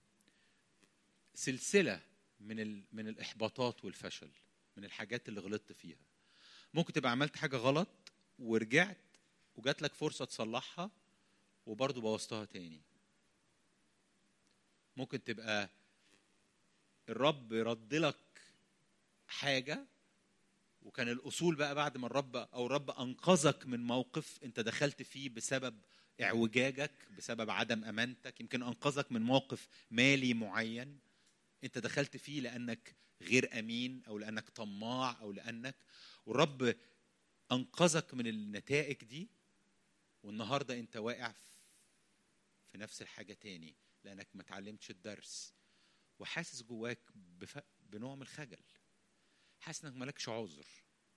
C: سلسله من ال- من الاحباطات والفشل من الحاجات اللي غلطت فيها ممكن تبقى عملت حاجه غلط ورجعت وجات لك فرصه تصلحها وبرضه بوظتها تاني ممكن تبقى الرب رد لك حاجه وكان الاصول بقى بعد ما الرب او الرب انقذك من موقف انت دخلت فيه بسبب اعوجاجك بسبب عدم امانتك يمكن انقذك من موقف مالي معين انت دخلت فيه لانك غير امين او لانك طماع او لانك والرب انقذك من النتائج دي والنهارده انت واقع في نفس الحاجه تاني لانك ما اتعلمتش الدرس وحاسس جواك بف... بنوع من الخجل حاسس انك مالكش عذر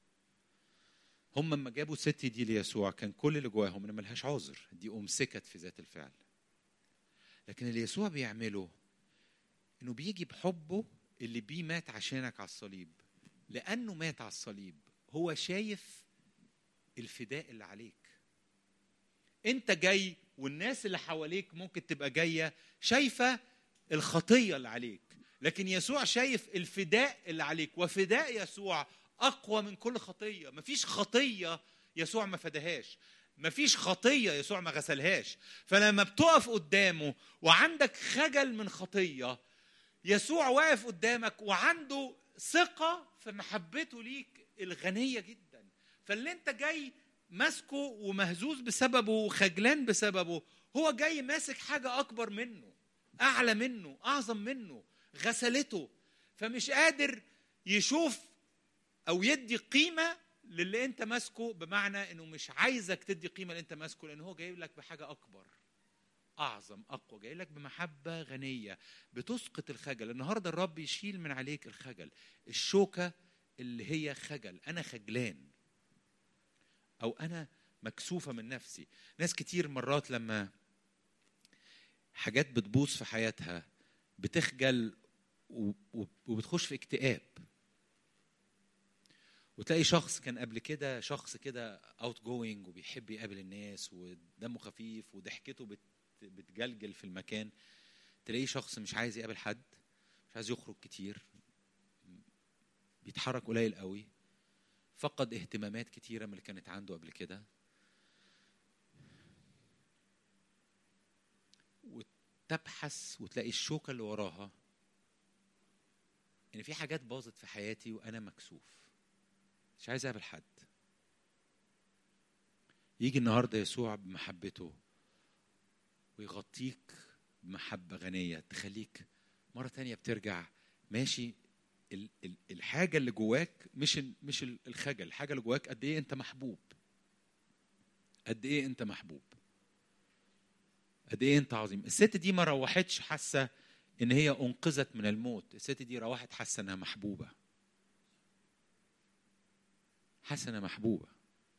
C: هم لما جابوا الست دي ليسوع كان كل اللي جواهم ان ملهاش عذر دي امسكت في ذات الفعل لكن اللي يسوع بيعمله انه بيجي بحبه اللي بيه مات عشانك على الصليب لانه مات على الصليب هو شايف الفداء اللي عليك انت جاي والناس اللي حواليك ممكن تبقى جايه شايفه الخطيه اللي عليك لكن يسوع شايف الفداء اللي عليك وفداء يسوع اقوى من كل خطيه مفيش خطيه يسوع ما فداهاش مفيش خطيه يسوع ما غسلهاش فلما بتقف قدامه وعندك خجل من خطيه يسوع واقف قدامك وعنده ثقه في محبته ليك الغنيه جدا فاللي انت جاي ماسكه ومهزوز بسببه وخجلان بسببه هو جاي ماسك حاجه اكبر منه اعلى منه اعظم منه غسلته فمش قادر يشوف او يدي قيمه للي انت ماسكه بمعنى انه مش عايزك تدي قيمه اللي انت ماسكه لان هو جايب لك بحاجه اكبر اعظم اقوى جاي لك بمحبه غنيه بتسقط الخجل النهارده الرب يشيل من عليك الخجل الشوكه اللي هي خجل انا خجلان او انا مكسوفه من نفسي ناس كتير مرات لما حاجات بتبوظ في حياتها بتخجل و- و- وبتخش في اكتئاب وتلاقي شخص كان قبل كده شخص كده اوت جوينج وبيحب يقابل الناس ودمه خفيف وضحكته بت بتجلجل في المكان تلاقيه شخص مش عايز يقابل حد مش عايز يخرج كتير بيتحرك قليل قوي فقد اهتمامات كتيرة من اللي كانت عنده قبل كده وتبحث وتلاقي الشوكة اللي وراها ان في حاجات باظت في حياتي وانا مكسوف مش عايز اقابل حد يجي النهارده يسوع بمحبته ويغطيك بمحبة غنية تخليك مرة تانية بترجع ماشي ال- ال- الحاجة اللي جواك مش ال- مش ال- الخجل الحاجة اللي جواك قد ايه انت محبوب قد ايه انت محبوب قد ايه انت عظيم الست دي ما روحتش حاسة ان هي انقذت من الموت الست دي روحت حاسة انها محبوبة حاسة انها محبوبة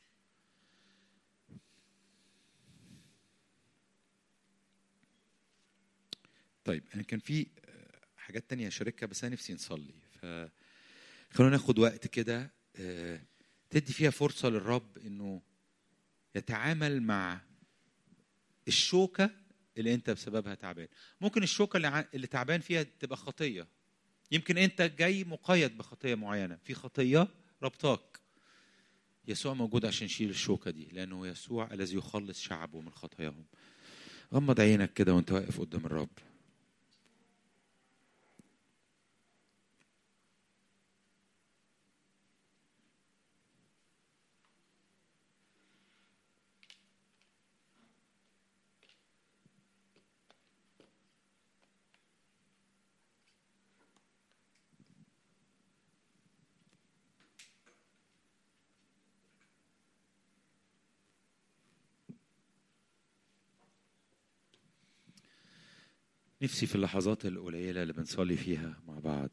C: طيب انا كان في آه، حاجات تانية اشاركها بس انا نفسي نصلي ف خلونا ناخد وقت كده آه، تدي فيها فرصة للرب انه يتعامل مع الشوكة اللي انت بسببها تعبان ممكن الشوكة اللي, ع- اللي تعبان فيها تبقى خطية يمكن انت جاي مقيد بخطية معينة في خطية ربطاك يسوع موجود عشان يشيل الشوكة دي لأنه يسوع الذي يخلص شعبه من خطاياهم غمض عينك كده وانت واقف قدام الرب
A: نفسي في اللحظات القليلة اللي بنصلي فيها مع بعض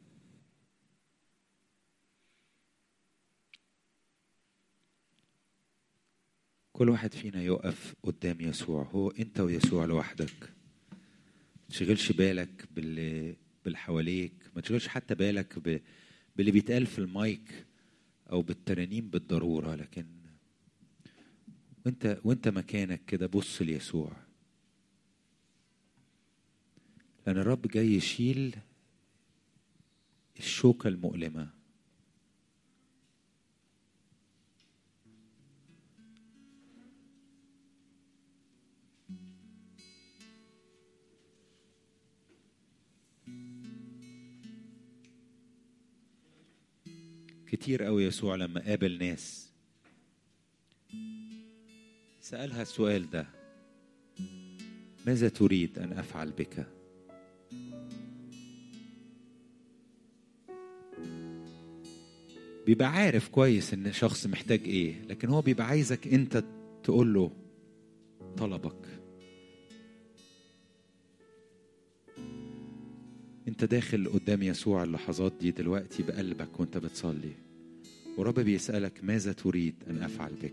A: كل واحد فينا يقف قدام يسوع هو انت ويسوع لوحدك ما تشغلش بالك باللي باللي حواليك ما تشغلش حتى بالك ب... باللي بيتقال في المايك او بالترانيم بالضروره لكن وانت وانت مكانك كده بص ليسوع لان الرب جاي يشيل الشوكه المؤلمه كتير قوي يسوع لما قابل ناس سألها السؤال ده ماذا تريد أن أفعل بك؟ بيبقى عارف كويس إن شخص محتاج إيه لكن هو بيبقى عايزك أنت تقول له طلبك انت داخل قدام يسوع اللحظات دي دلوقتي بقلبك وانت بتصلي ورب بيسألك ماذا تريد أن أفعل بك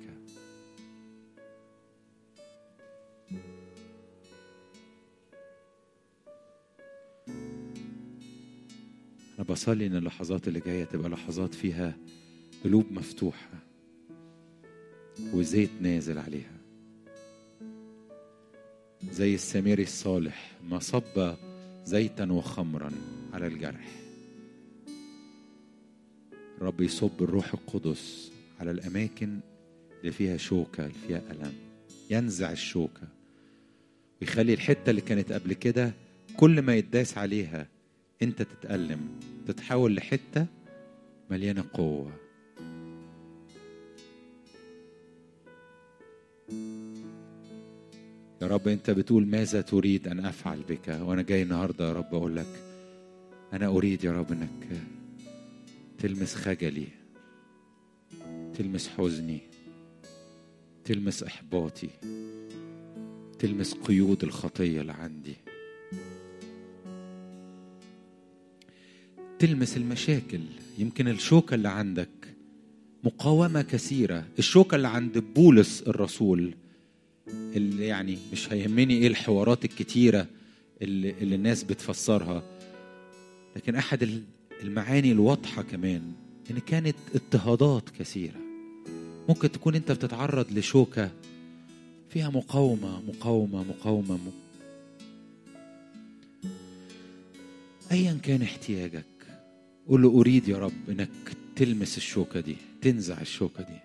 A: أنا بصلي إن اللحظات اللي جاية تبقى لحظات فيها قلوب مفتوحة وزيت نازل عليها زي السامري الصالح ما صب زيتا وخمرا على الجرح الرب يصب الروح القدس على الأماكن اللي فيها شوكة اللي فيها ألم ينزع الشوكة ويخلي الحتة اللي كانت قبل كده كل ما يتداس عليها انت تتألم تتحول لحتة مليانة قوة يا رب انت بتقول ماذا تريد ان افعل بك وانا جاي النهارده يا رب اقول لك انا اريد يا رب انك تلمس خجلي تلمس حزني تلمس احباطي تلمس قيود الخطيه اللي عندي تلمس المشاكل يمكن الشوكه اللي عندك مقاومه كثيره الشوكه اللي عند بولس الرسول اللي يعني مش هيهمني ايه الحوارات الكتيره اللي, اللي الناس بتفسرها لكن احد المعاني الواضحه كمان ان كانت اضطهادات كثيره ممكن تكون انت بتتعرض لشوكه فيها مقاومه مقاومه مقاومه م... ايا كان احتياجك قول له اريد يا رب انك تلمس الشوكه دي تنزع الشوكه دي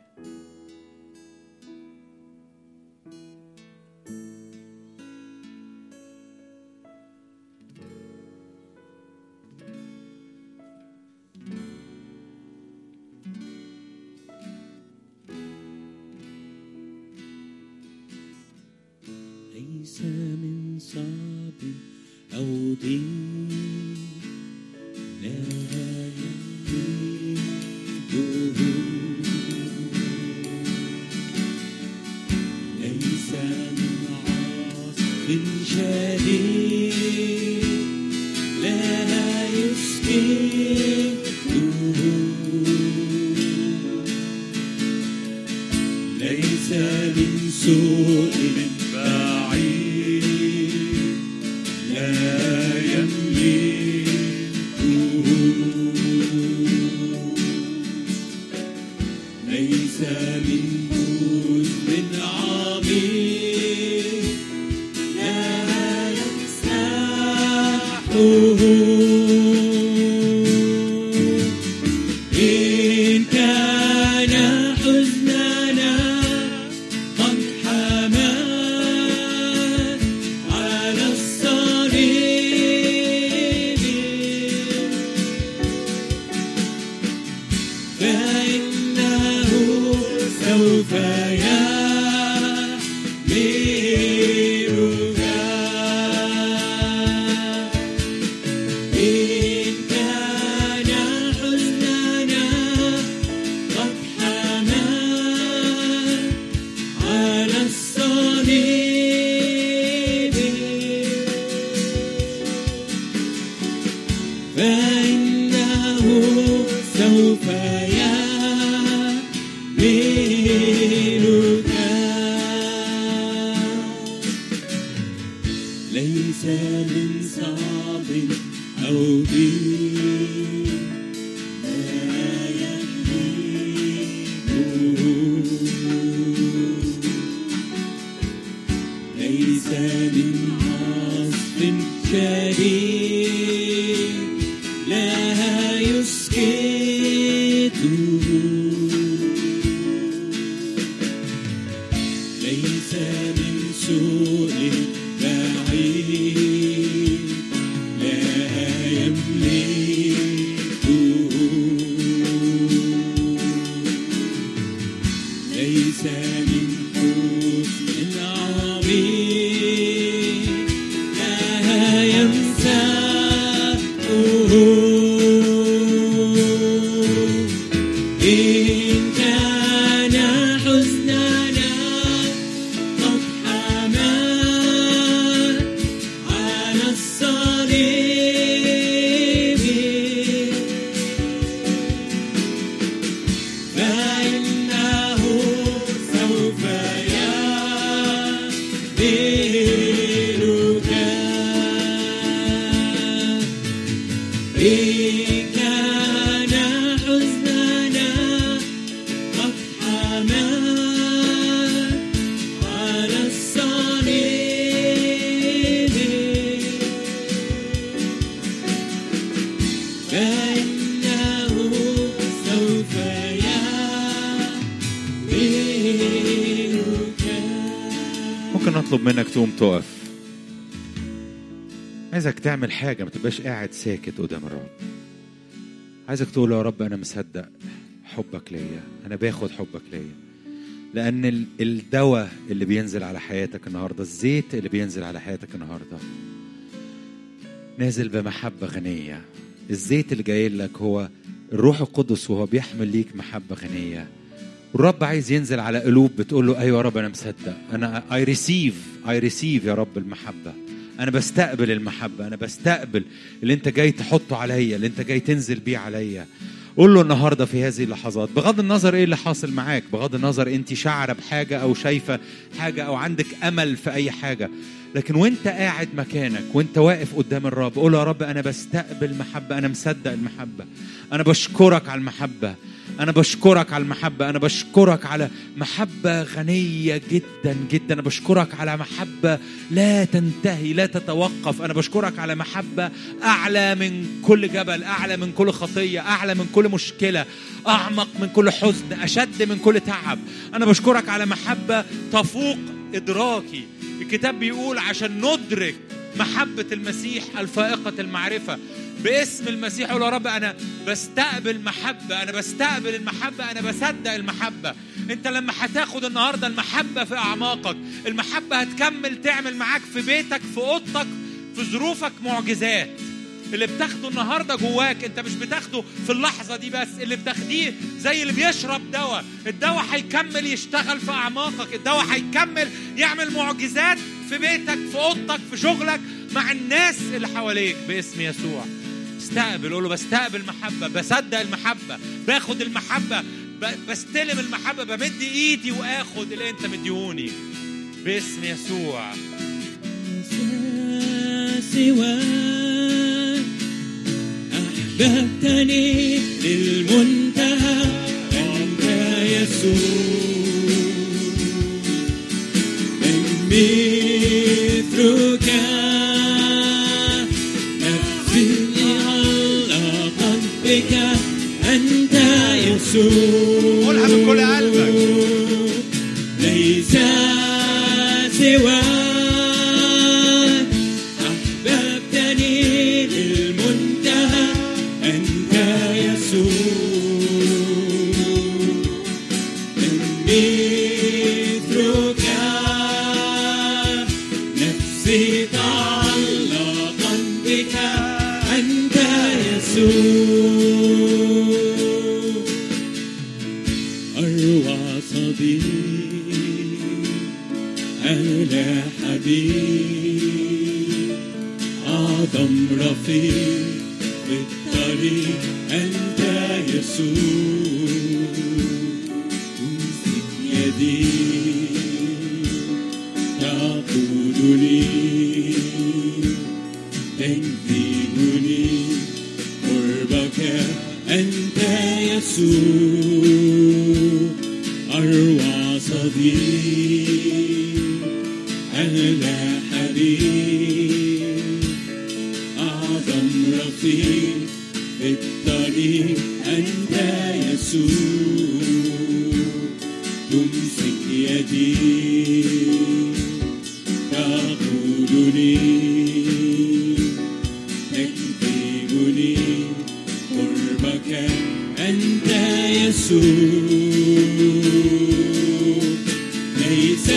D: ليس من صعب أو ضيق لا يملكه ليس من عاصف شديد لا يسكته ليس من سوء بعيد لا يملكه ليس من حزن عميق لا يمسحه إن كان حزننا قد حمل على الصليب فإنه سوف يحملك إن كان حزننا قد حمل على الصليب فإنه سوف يحملك ليس من صعب أو ضيق لا يملكه ليس من عصف شديد لا يسكته ليس من سوء بعيد لا يملكه ليس من حزن عميق لا يمسحه إن كان حزننا قد حمى على الصليب فإنه سوف يحملك إن كان حزننا قد حمى على الصليب فإنه سوف يحملك
A: ممكن نطلب منك تقوم تقف عايزك تعمل حاجة ما تبقاش قاعد ساكت قدام الرب عايزك تقول يا رب أنا مصدق حبك ليا أنا باخد حبك ليا لأن ال- الدواء اللي بينزل على حياتك النهاردة الزيت اللي بينزل على حياتك النهاردة نازل بمحبة غنية الزيت اللي جاي لك هو الروح القدس وهو بيحمل ليك محبة غنية والرب عايز ينزل على قلوب بتقول له ايوه يا رب انا مصدق انا اي ريسيف اي ريسيف يا رب المحبه انا بستقبل المحبه انا بستقبل اللي انت جاي تحطه عليا اللي انت جاي تنزل بيه عليا قول له النهارده في هذه اللحظات بغض النظر ايه اللي حاصل معاك بغض النظر انت شاعره بحاجه او شايفه حاجه او عندك امل في اي حاجه لكن وانت قاعد مكانك وانت واقف قدام الرب قول له يا رب انا بستقبل محبه انا مصدق المحبه انا بشكرك على المحبه أنا بشكرك على المحبة أنا بشكرك على محبة غنية جدا جدا أنا بشكرك على محبة لا تنتهي لا تتوقف أنا بشكرك على محبة أعلى من كل جبل أعلى من كل خطية أعلى من كل مشكلة أعمق من كل حزن أشد من كل تعب أنا بشكرك على محبة تفوق إدراكي الكتاب بيقول عشان ندرك محبة المسيح الفائقة المعرفة باسم المسيح قول يا رب أنا بستقبل محبة أنا بستقبل المحبة أنا بصدق المحبة أنت لما هتاخد النهاردة المحبة في أعماقك المحبة هتكمل تعمل معاك في بيتك في أوضتك في ظروفك معجزات اللي بتاخده النهارده جواك انت مش بتاخده في اللحظه دي بس اللي بتاخديه زي اللي بيشرب دواء الدواء هيكمل يشتغل في اعماقك الدواء هيكمل يعمل معجزات في بيتك في اوضتك في شغلك مع الناس اللي حواليك باسم يسوع استقبل قول له بستقبل محبه بصدق المحبه باخد المحبه ب- بستلم المحبه بمد ايدي واخد اللي انت مديهوني باسم يسوع
D: سواك أحببتني للمنتهى أنت يسوع من مثلك نفسي علقت بك أنت يسوع
C: قولها من كل قلبك.
D: ليس سواك أحببتني للمنتهى أنت يسوع من مثلك نفسي تعلقت بك أنت يسوع أروع صديق أغلى حبيب أعظم رفيق بالطريق أنت يسوع تمسك يدي تقودني تنفذني قربك أنت يسوع أروع صديق أغلى حبيب أعظم رفيق بالطريق أنت يسوع تمسك يدي تقودني تكتبني قربك أنت يسوع ليس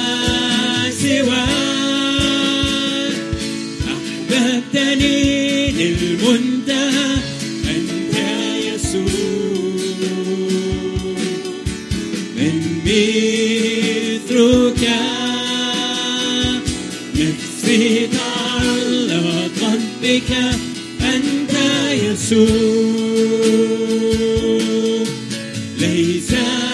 D: سواك أحببتني للمنتهى أنت يسوع من مثلك نفسي تعلقت بك أنت يسوع ليس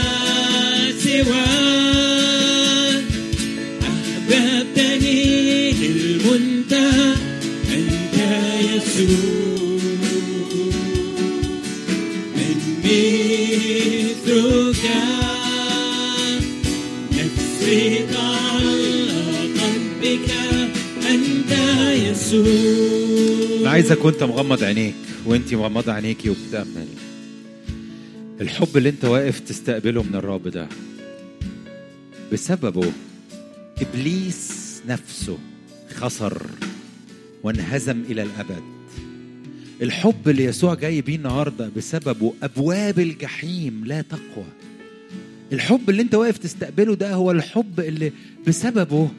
D: سواك أحببتني للمنتهى أنت يسوع من مثلك نفسي تعلقت بك أنت يسوع
A: انا عايزك وانت مغمض عينيك وانت مغمضه عينيكي وبتامل الحب اللي انت واقف تستقبله من الرب ده بسببه ابليس نفسه خسر وانهزم الى الابد الحب اللي يسوع جاي بيه النهارده بسببه ابواب الجحيم لا تقوى الحب اللي انت واقف تستقبله ده هو الحب اللي بسببه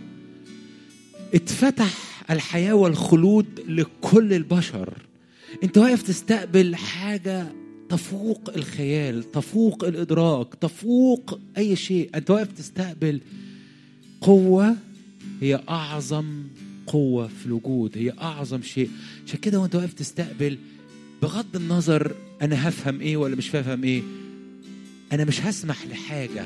A: اتفتح الحياة والخلود لكل البشر انت واقف تستقبل حاجة تفوق الخيال تفوق الإدراك تفوق أي شيء انت واقف تستقبل قوة هي أعظم قوة في الوجود هي أعظم شيء عشان كده وانت واقف تستقبل بغض النظر أنا هفهم إيه ولا مش هفهم إيه أنا مش هسمح لحاجة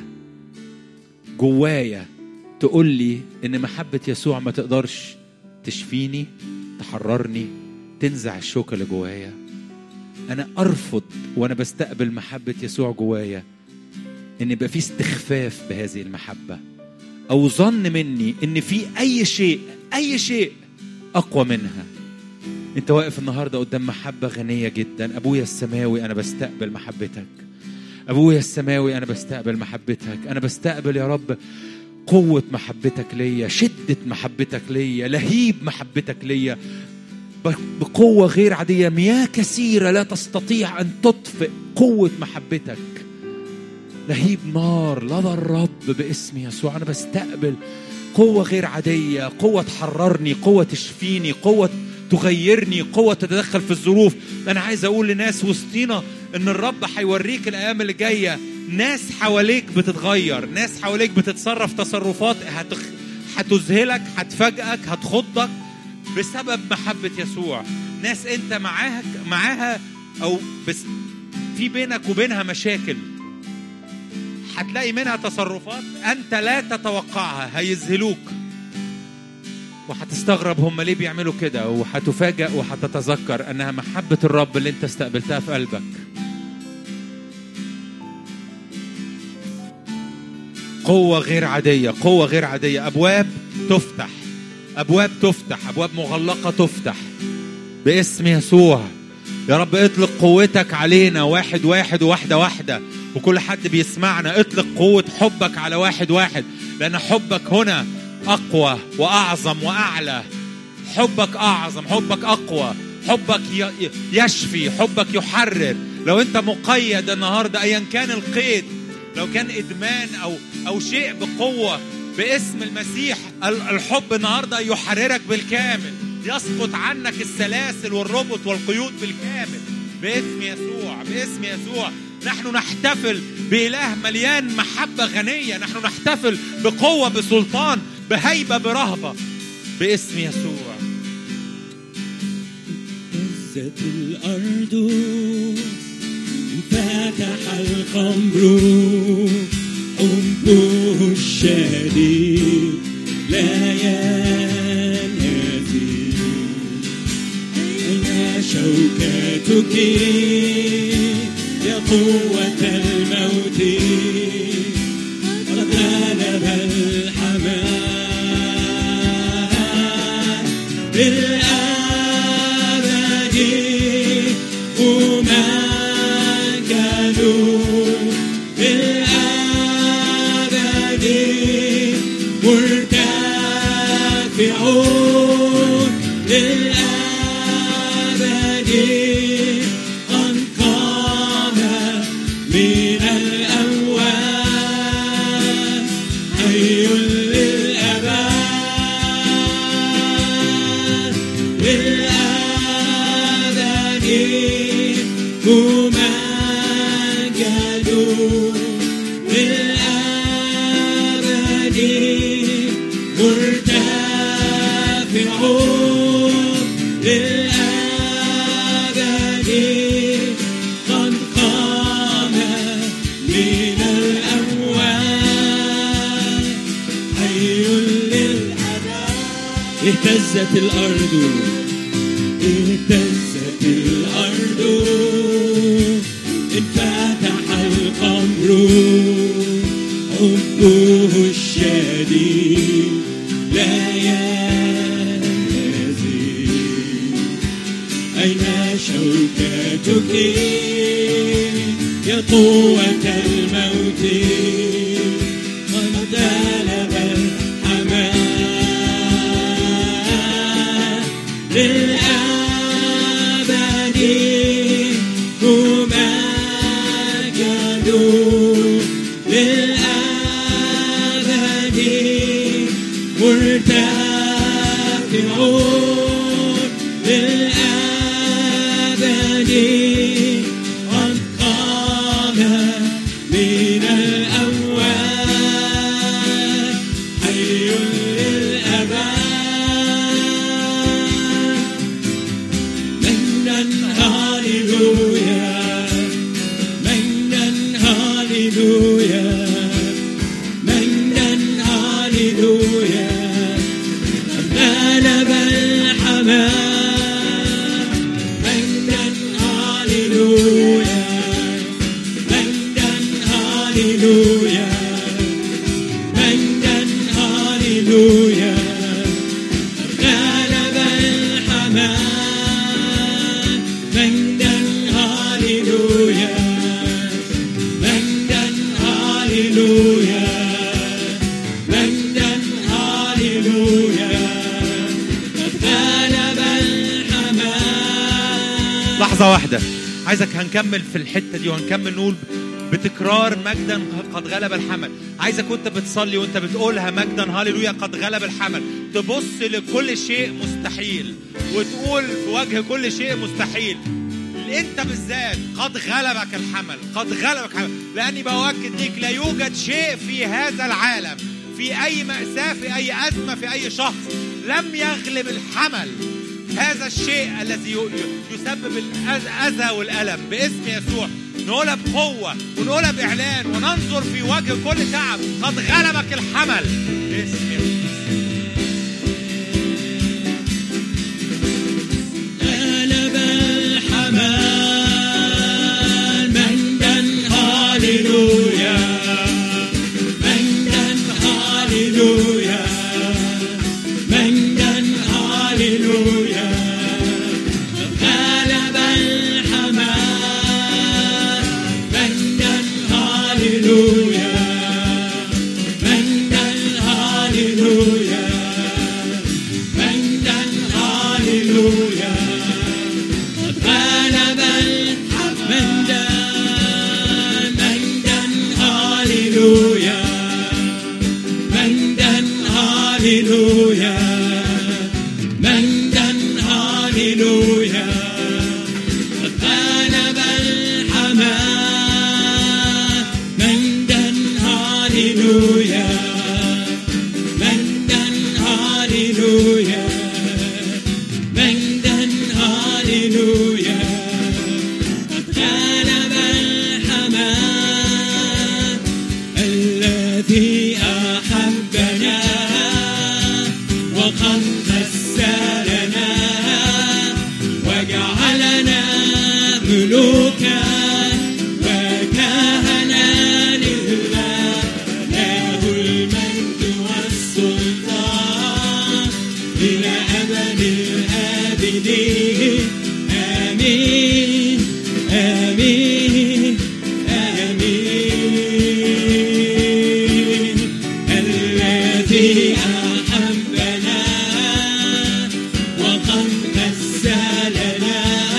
A: جوايا تقول لي ان محبه يسوع ما تقدرش تشفيني تحررني تنزع الشوكه اللي جوايا انا ارفض وانا بستقبل محبه يسوع جوايا ان يبقى في استخفاف بهذه المحبه او ظن مني ان في اي شيء اي شيء اقوى منها انت واقف النهارده قدام محبه غنيه جدا ابويا السماوي انا بستقبل محبتك ابويا السماوي انا بستقبل محبتك انا بستقبل يا رب قوة محبتك ليا شدة محبتك ليا لهيب محبتك ليا ب- بقوة غير عادية مياه كثيرة لا تستطيع أن تطفئ قوة محبتك لهيب نار لدى الرب باسم يسوع أنا بستقبل قوة غير عادية قوة تحررني قوة تشفيني قوة تغيرني قوة تتدخل في الظروف أنا عايز أقول لناس وسطينا إن الرب هيوريك الأيام اللي جاية ناس حواليك بتتغير ناس حواليك بتتصرف تصرفات هتخ... هتذهلك هتفاجئك هتخضك بسبب محبة يسوع ناس انت معاها معاها او بس في بينك وبينها مشاكل هتلاقي منها تصرفات انت لا تتوقعها هيذهلوك وهتستغرب هم ليه بيعملوا كده وهتفاجأ وهتتذكر انها محبة الرب اللي انت استقبلتها في قلبك قوة غير عادية قوة غير عادية أبواب تفتح أبواب تفتح أبواب مغلقة تفتح باسم يسوع يا رب اطلق قوتك علينا واحد واحد وواحدة واحدة وكل حد بيسمعنا اطلق قوة حبك على واحد واحد لأن حبك هنا أقوى وأعظم وأعلى حبك أعظم حبك أقوى حبك ي- يشفي حبك يحرر لو أنت مقيد النهاردة أيا كان القيد لو كان إدمان أو أو شيء بقوة باسم المسيح ال- الحب النهاردة يحررك بالكامل يسقط عنك السلاسل والربط والقيود بالكامل باسم يسوع باسم يسوع نحن نحتفل بإله مليان محبة غنية نحن نحتفل بقوة بسلطان بهيبة برهبة باسم يسوع
D: اهتزت الأرض انفتح القمر حبه الشديد لا ينهزم أين شوكتك يا قوة الموت قد غلب الحمام بالأبد ممجد بالأبد مرتفعون للأبد قد قام من الأموات حي للأبد للأبد ممجد للأبد مرتفعون للأبد قد قام من الأموات حي للأبد اهتزت الأرض اهتزت الأرض انفتح القمر حبه الشديد لا ينهزم أين شوكتك يا قوة الموت قد غلب الحمام للأبد ممجد للأبد مرتفعون للأبد قد قام من الأموات حي للأبد مجدا هاليلويا مجدا هاليلويا مجدا هاليلويا غلب الحمام مجدا هاليلويا مجدا هاليلويا مجدا هاليلويا غلب الحمام مجدا هاليلويا مجدا هاليلويا مجدا هاليلويا غلب الحمام
C: لحظة واحدة عايزك هنكمل في الحتة دي وهنكمل نقول بتكرار مجدا قد غلب الحمل عايزك وانت بتصلي وانت بتقولها مجدا هاليلويا قد غلب الحمل تبص لكل شيء مستحيل وتقول في وجه كل شيء مستحيل انت بالذات قد غلبك الحمل قد غلبك الحمل لاني بؤكد ليك لا يوجد شيء في هذا العالم في اي مأساة في اي ازمة في اي شخص لم يغلب الحمل هذا الشيء الذي ي- ي- يسبب الأذى والألم باسم يسوع نقولها بقوة ونقولها بإعلان وننظر في وجه كل تعب قد غلبك الحمل باسم يسوع
D: غلب الحمام مجدا هاليلويا مجدا هاليلويا مجدا هاليلويا غلب الحمام مجدا هاليلويا مجدا هاليلويا هاليلويا قد غلب الحمام الذي أحبنا وقد غسلنا وجعلنا ملوكا وكهنا لله له المجد والسلطان إلى أبد الآبدين آمين آمين آمين الذي أحبنا وقد غسلنا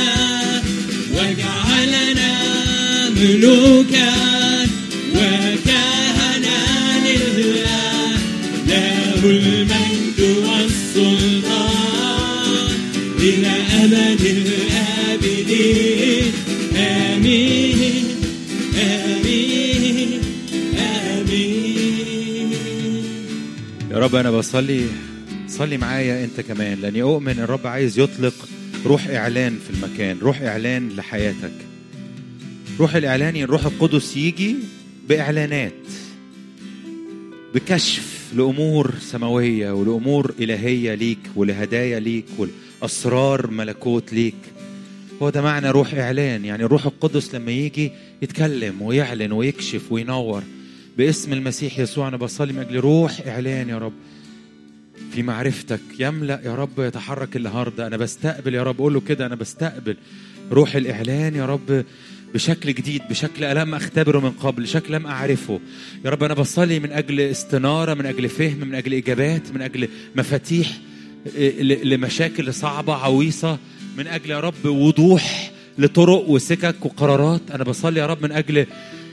D: وجعلنا ملوكا وكهنا لله له المجد والسلطان إلى أبد الآبدين آمين آمين آمين
A: يا رب انا بصلي صلي معايا انت كمان لاني اؤمن الرب عايز يطلق روح اعلان في المكان روح اعلان لحياتك روح الاعلان الروح القدس يجي باعلانات بكشف لامور سماويه ولامور الهيه ليك ولهدايا ليك والاسرار ملكوت ليك هو ده معنى روح اعلان يعني الروح القدس لما يجي يتكلم ويعلن ويكشف وينور باسم المسيح يسوع انا بصلي من اجل روح اعلان يا رب في معرفتك يملا يا رب يتحرك النهارده انا بستقبل يا رب قول له كده انا بستقبل روح الاعلان يا رب بشكل جديد بشكل لم اختبره من قبل شكل لم اعرفه يا رب انا بصلي من اجل استناره من اجل فهم من اجل اجابات من اجل مفاتيح ل- لمشاكل صعبه عويصه من اجل يا رب وضوح لطرق وسكك وقرارات انا بصلي يا رب من اجل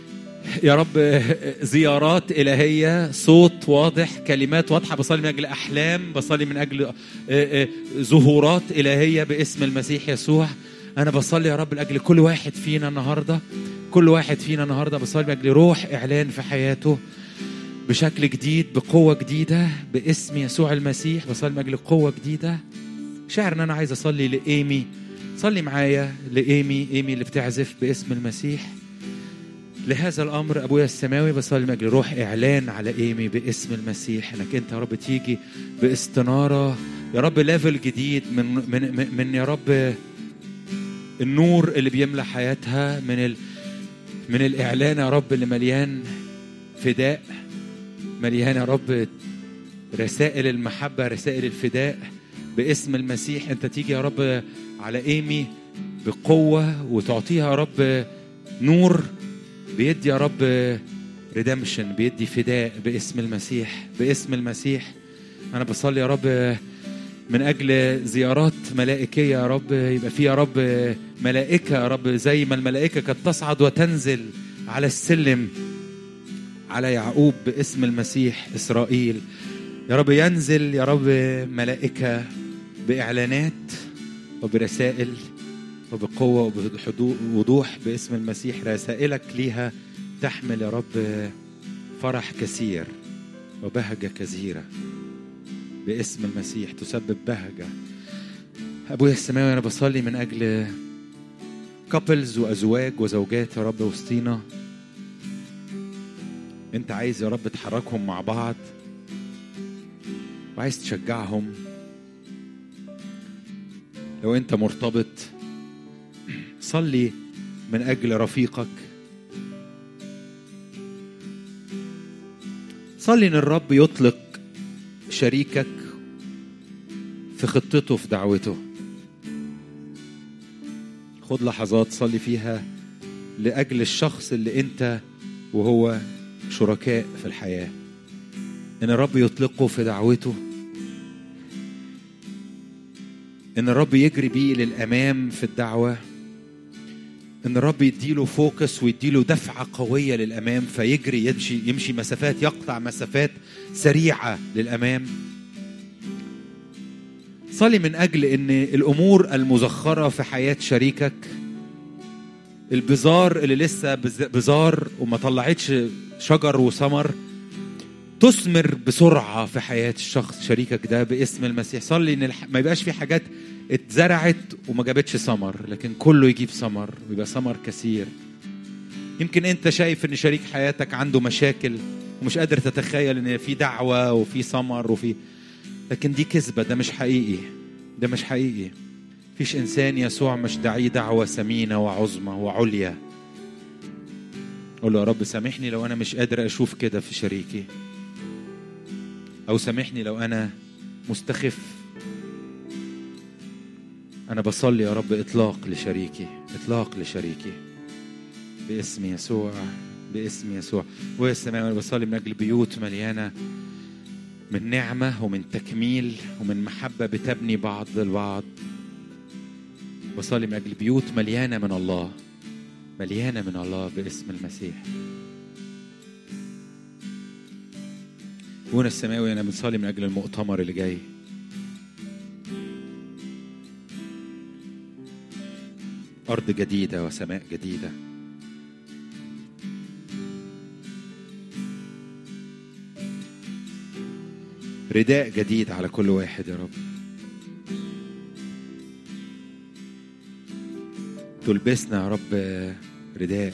A: يا رب زيارات إلهية صوت واضح كلمات واضحة بصلي من أجل أحلام بصلي من أجل آه، آه، ظهورات إلهية باسم المسيح يسوع أنا بصلي يا رب لأجل كل واحد فينا النهاردة كل واحد فينا النهاردة بصلي من أجل روح إعلان في حياته بشكل جديد بقوة جديدة باسم يسوع المسيح بصلي من أجل قوة جديدة شاعر إن أنا عايز أصلي لإيمي صلي معايا لإيمي إيمي اللي بتعزف باسم المسيح لهذا الامر ابويا السماوي بصلي من اجل روح اعلان على ايمي باسم المسيح انك انت يا رب تيجي باستناره يا رب ليفل جديد من من من, من يا رب النور اللي بيملى حياتها من ال من الاعلان يا رب اللي مليان فداء مليان يا رب رسائل المحبه رسائل الفداء باسم المسيح انت تيجي يا رب على ايمي بقوه وتعطيها يا رب نور بيدي يا رب ريدمشن بيدي فداء باسم المسيح باسم المسيح انا بصلي يا رب من اجل زيارات ملائكيه يا رب يبقى في يا رب ملائكه يا رب زي ما الملائكه كانت تصعد وتنزل على السلم على يعقوب باسم المسيح اسرائيل يا رب ينزل يا رب ملائكه باعلانات وبرسائل وبقوة وبوضوح باسم المسيح رسائلك ليها تحمل يا رب فرح كثير وبهجة كثيرة باسم المسيح تسبب بهجة أبويا السماوي أنا بصلي من أجل كابلز وأزواج وزوجات يا رب وسطينا أنت عايز يا رب تحركهم مع بعض وعايز تشجعهم لو أنت مرتبط صلي من اجل رفيقك صلي ان الرب يطلق شريكك في خطته في دعوته خد لحظات صلي فيها لاجل الشخص اللي انت وهو شركاء في الحياه ان الرب يطلقه في دعوته ان الرب يجري بيه للامام في الدعوه ان الرب يديله فوكس ويديله دفعه قويه للامام فيجري يمشي يمشي مسافات يقطع مسافات سريعه للامام صلي من اجل ان الامور المزخره في حياه شريكك البزار اللي لسه بز- بزار وما طلعتش شجر وثمر تثمر بسرعه في حياه الشخص شريكك ده باسم المسيح صلي ان الح- ما يبقاش في حاجات
C: اتزرعت وما جابتش ثمر لكن كله يجيب ثمر ويبقى ثمر كثير يمكن انت شايف ان شريك حياتك عنده مشاكل ومش قادر تتخيل ان في دعوه وفي ثمر وفي لكن دي كذبه ده مش حقيقي ده مش حقيقي فيش انسان يسوع مش داعيه دعوه ثمينه وعظمى وعليا قول له يا رب سامحني لو انا مش قادر اشوف كده في شريكي او سامحني لو انا مستخف انا بصلي يا رب اطلاق لشريكي اطلاق لشريكي باسم يسوع باسم يسوع ويا السماء انا بصلي من اجل بيوت مليانه من نعمه ومن تكميل ومن محبه بتبني بعض البعض بصلي من اجل بيوت مليانه من الله مليانه من الله باسم المسيح ابونا السماوي انا بنصلي من اجل المؤتمر اللي جاي ارض جديده وسماء جديده رداء جديد على كل واحد يا رب تلبسنا يا رب رداء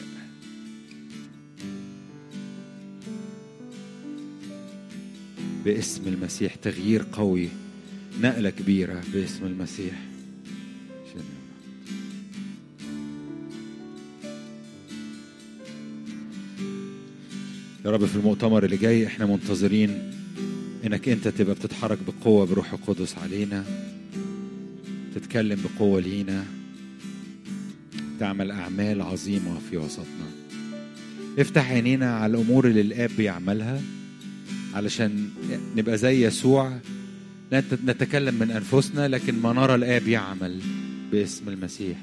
C: باسم المسيح تغيير قوي نقلة كبيرة باسم المسيح يا رب في المؤتمر اللي جاي احنا منتظرين انك انت تبقى بتتحرك بقوة بروح القدس علينا تتكلم بقوة لينا تعمل أعمال عظيمة في وسطنا افتح عينينا على الأمور اللي الآب بيعملها علشان نبقى زي يسوع لا نتكلم من أنفسنا لكن ما نرى الآب يعمل باسم المسيح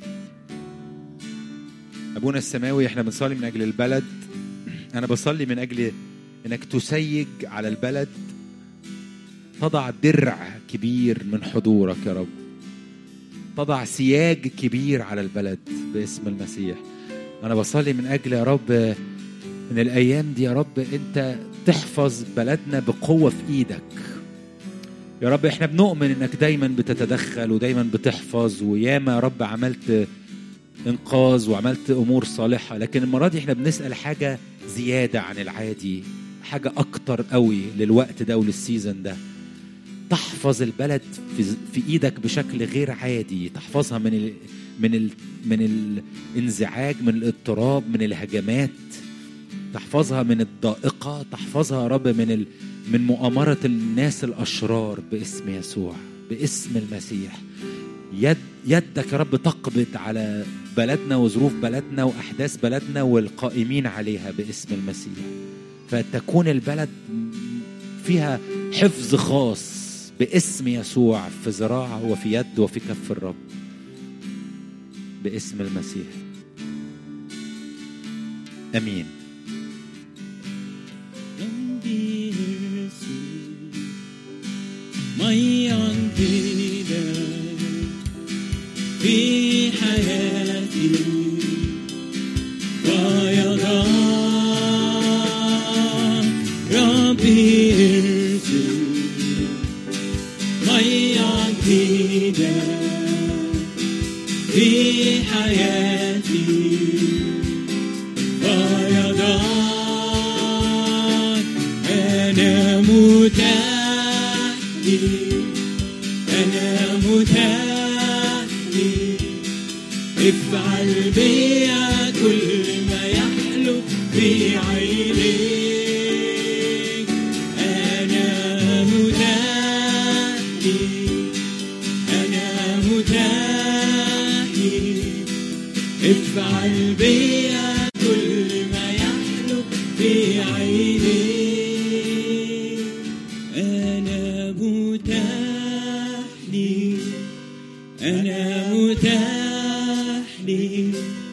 C: أبونا السماوي احنا بنصلي من أجل البلد أنا بصلي من أجل إنك تسيج على البلد تضع درع كبير من حضورك يا رب تضع سياج كبير على البلد باسم المسيح أنا بصلي من أجل يا رب إن الأيام دي يا رب أنت تحفظ بلدنا بقوة في إيدك يا رب احنا بنؤمن انك دايما بتتدخل ودايما بتحفظ وياما يا رب عملت انقاذ وعملت امور صالحه لكن المره دي احنا بنسال حاجه زياده عن العادي حاجه اكتر قوي للوقت ده وللسيزون ده تحفظ البلد في, في ايدك بشكل غير عادي تحفظها من ال من ال من الانزعاج من الاضطراب من الهجمات تحفظها من الضائقه تحفظها يا رب من ال من مؤامره الناس الاشرار باسم يسوع باسم المسيح يد يدك يا رب تقبض على بلدنا وظروف بلدنا واحداث بلدنا والقائمين عليها باسم المسيح فتكون البلد فيها حفظ خاص باسم يسوع في ذراع وفي يد وفي كف الرب باسم المسيح امين
D: ميا جديدة في حياتي ويضاء ربي ارسل ميا جديدة في حياتي ويضاء أنا متاح لي أنا متاح لي افعل بيا كل ما يحلو في عينيك أنا متاح لي أنا متاح لي افعل بيا كل ما يحلو في عينيك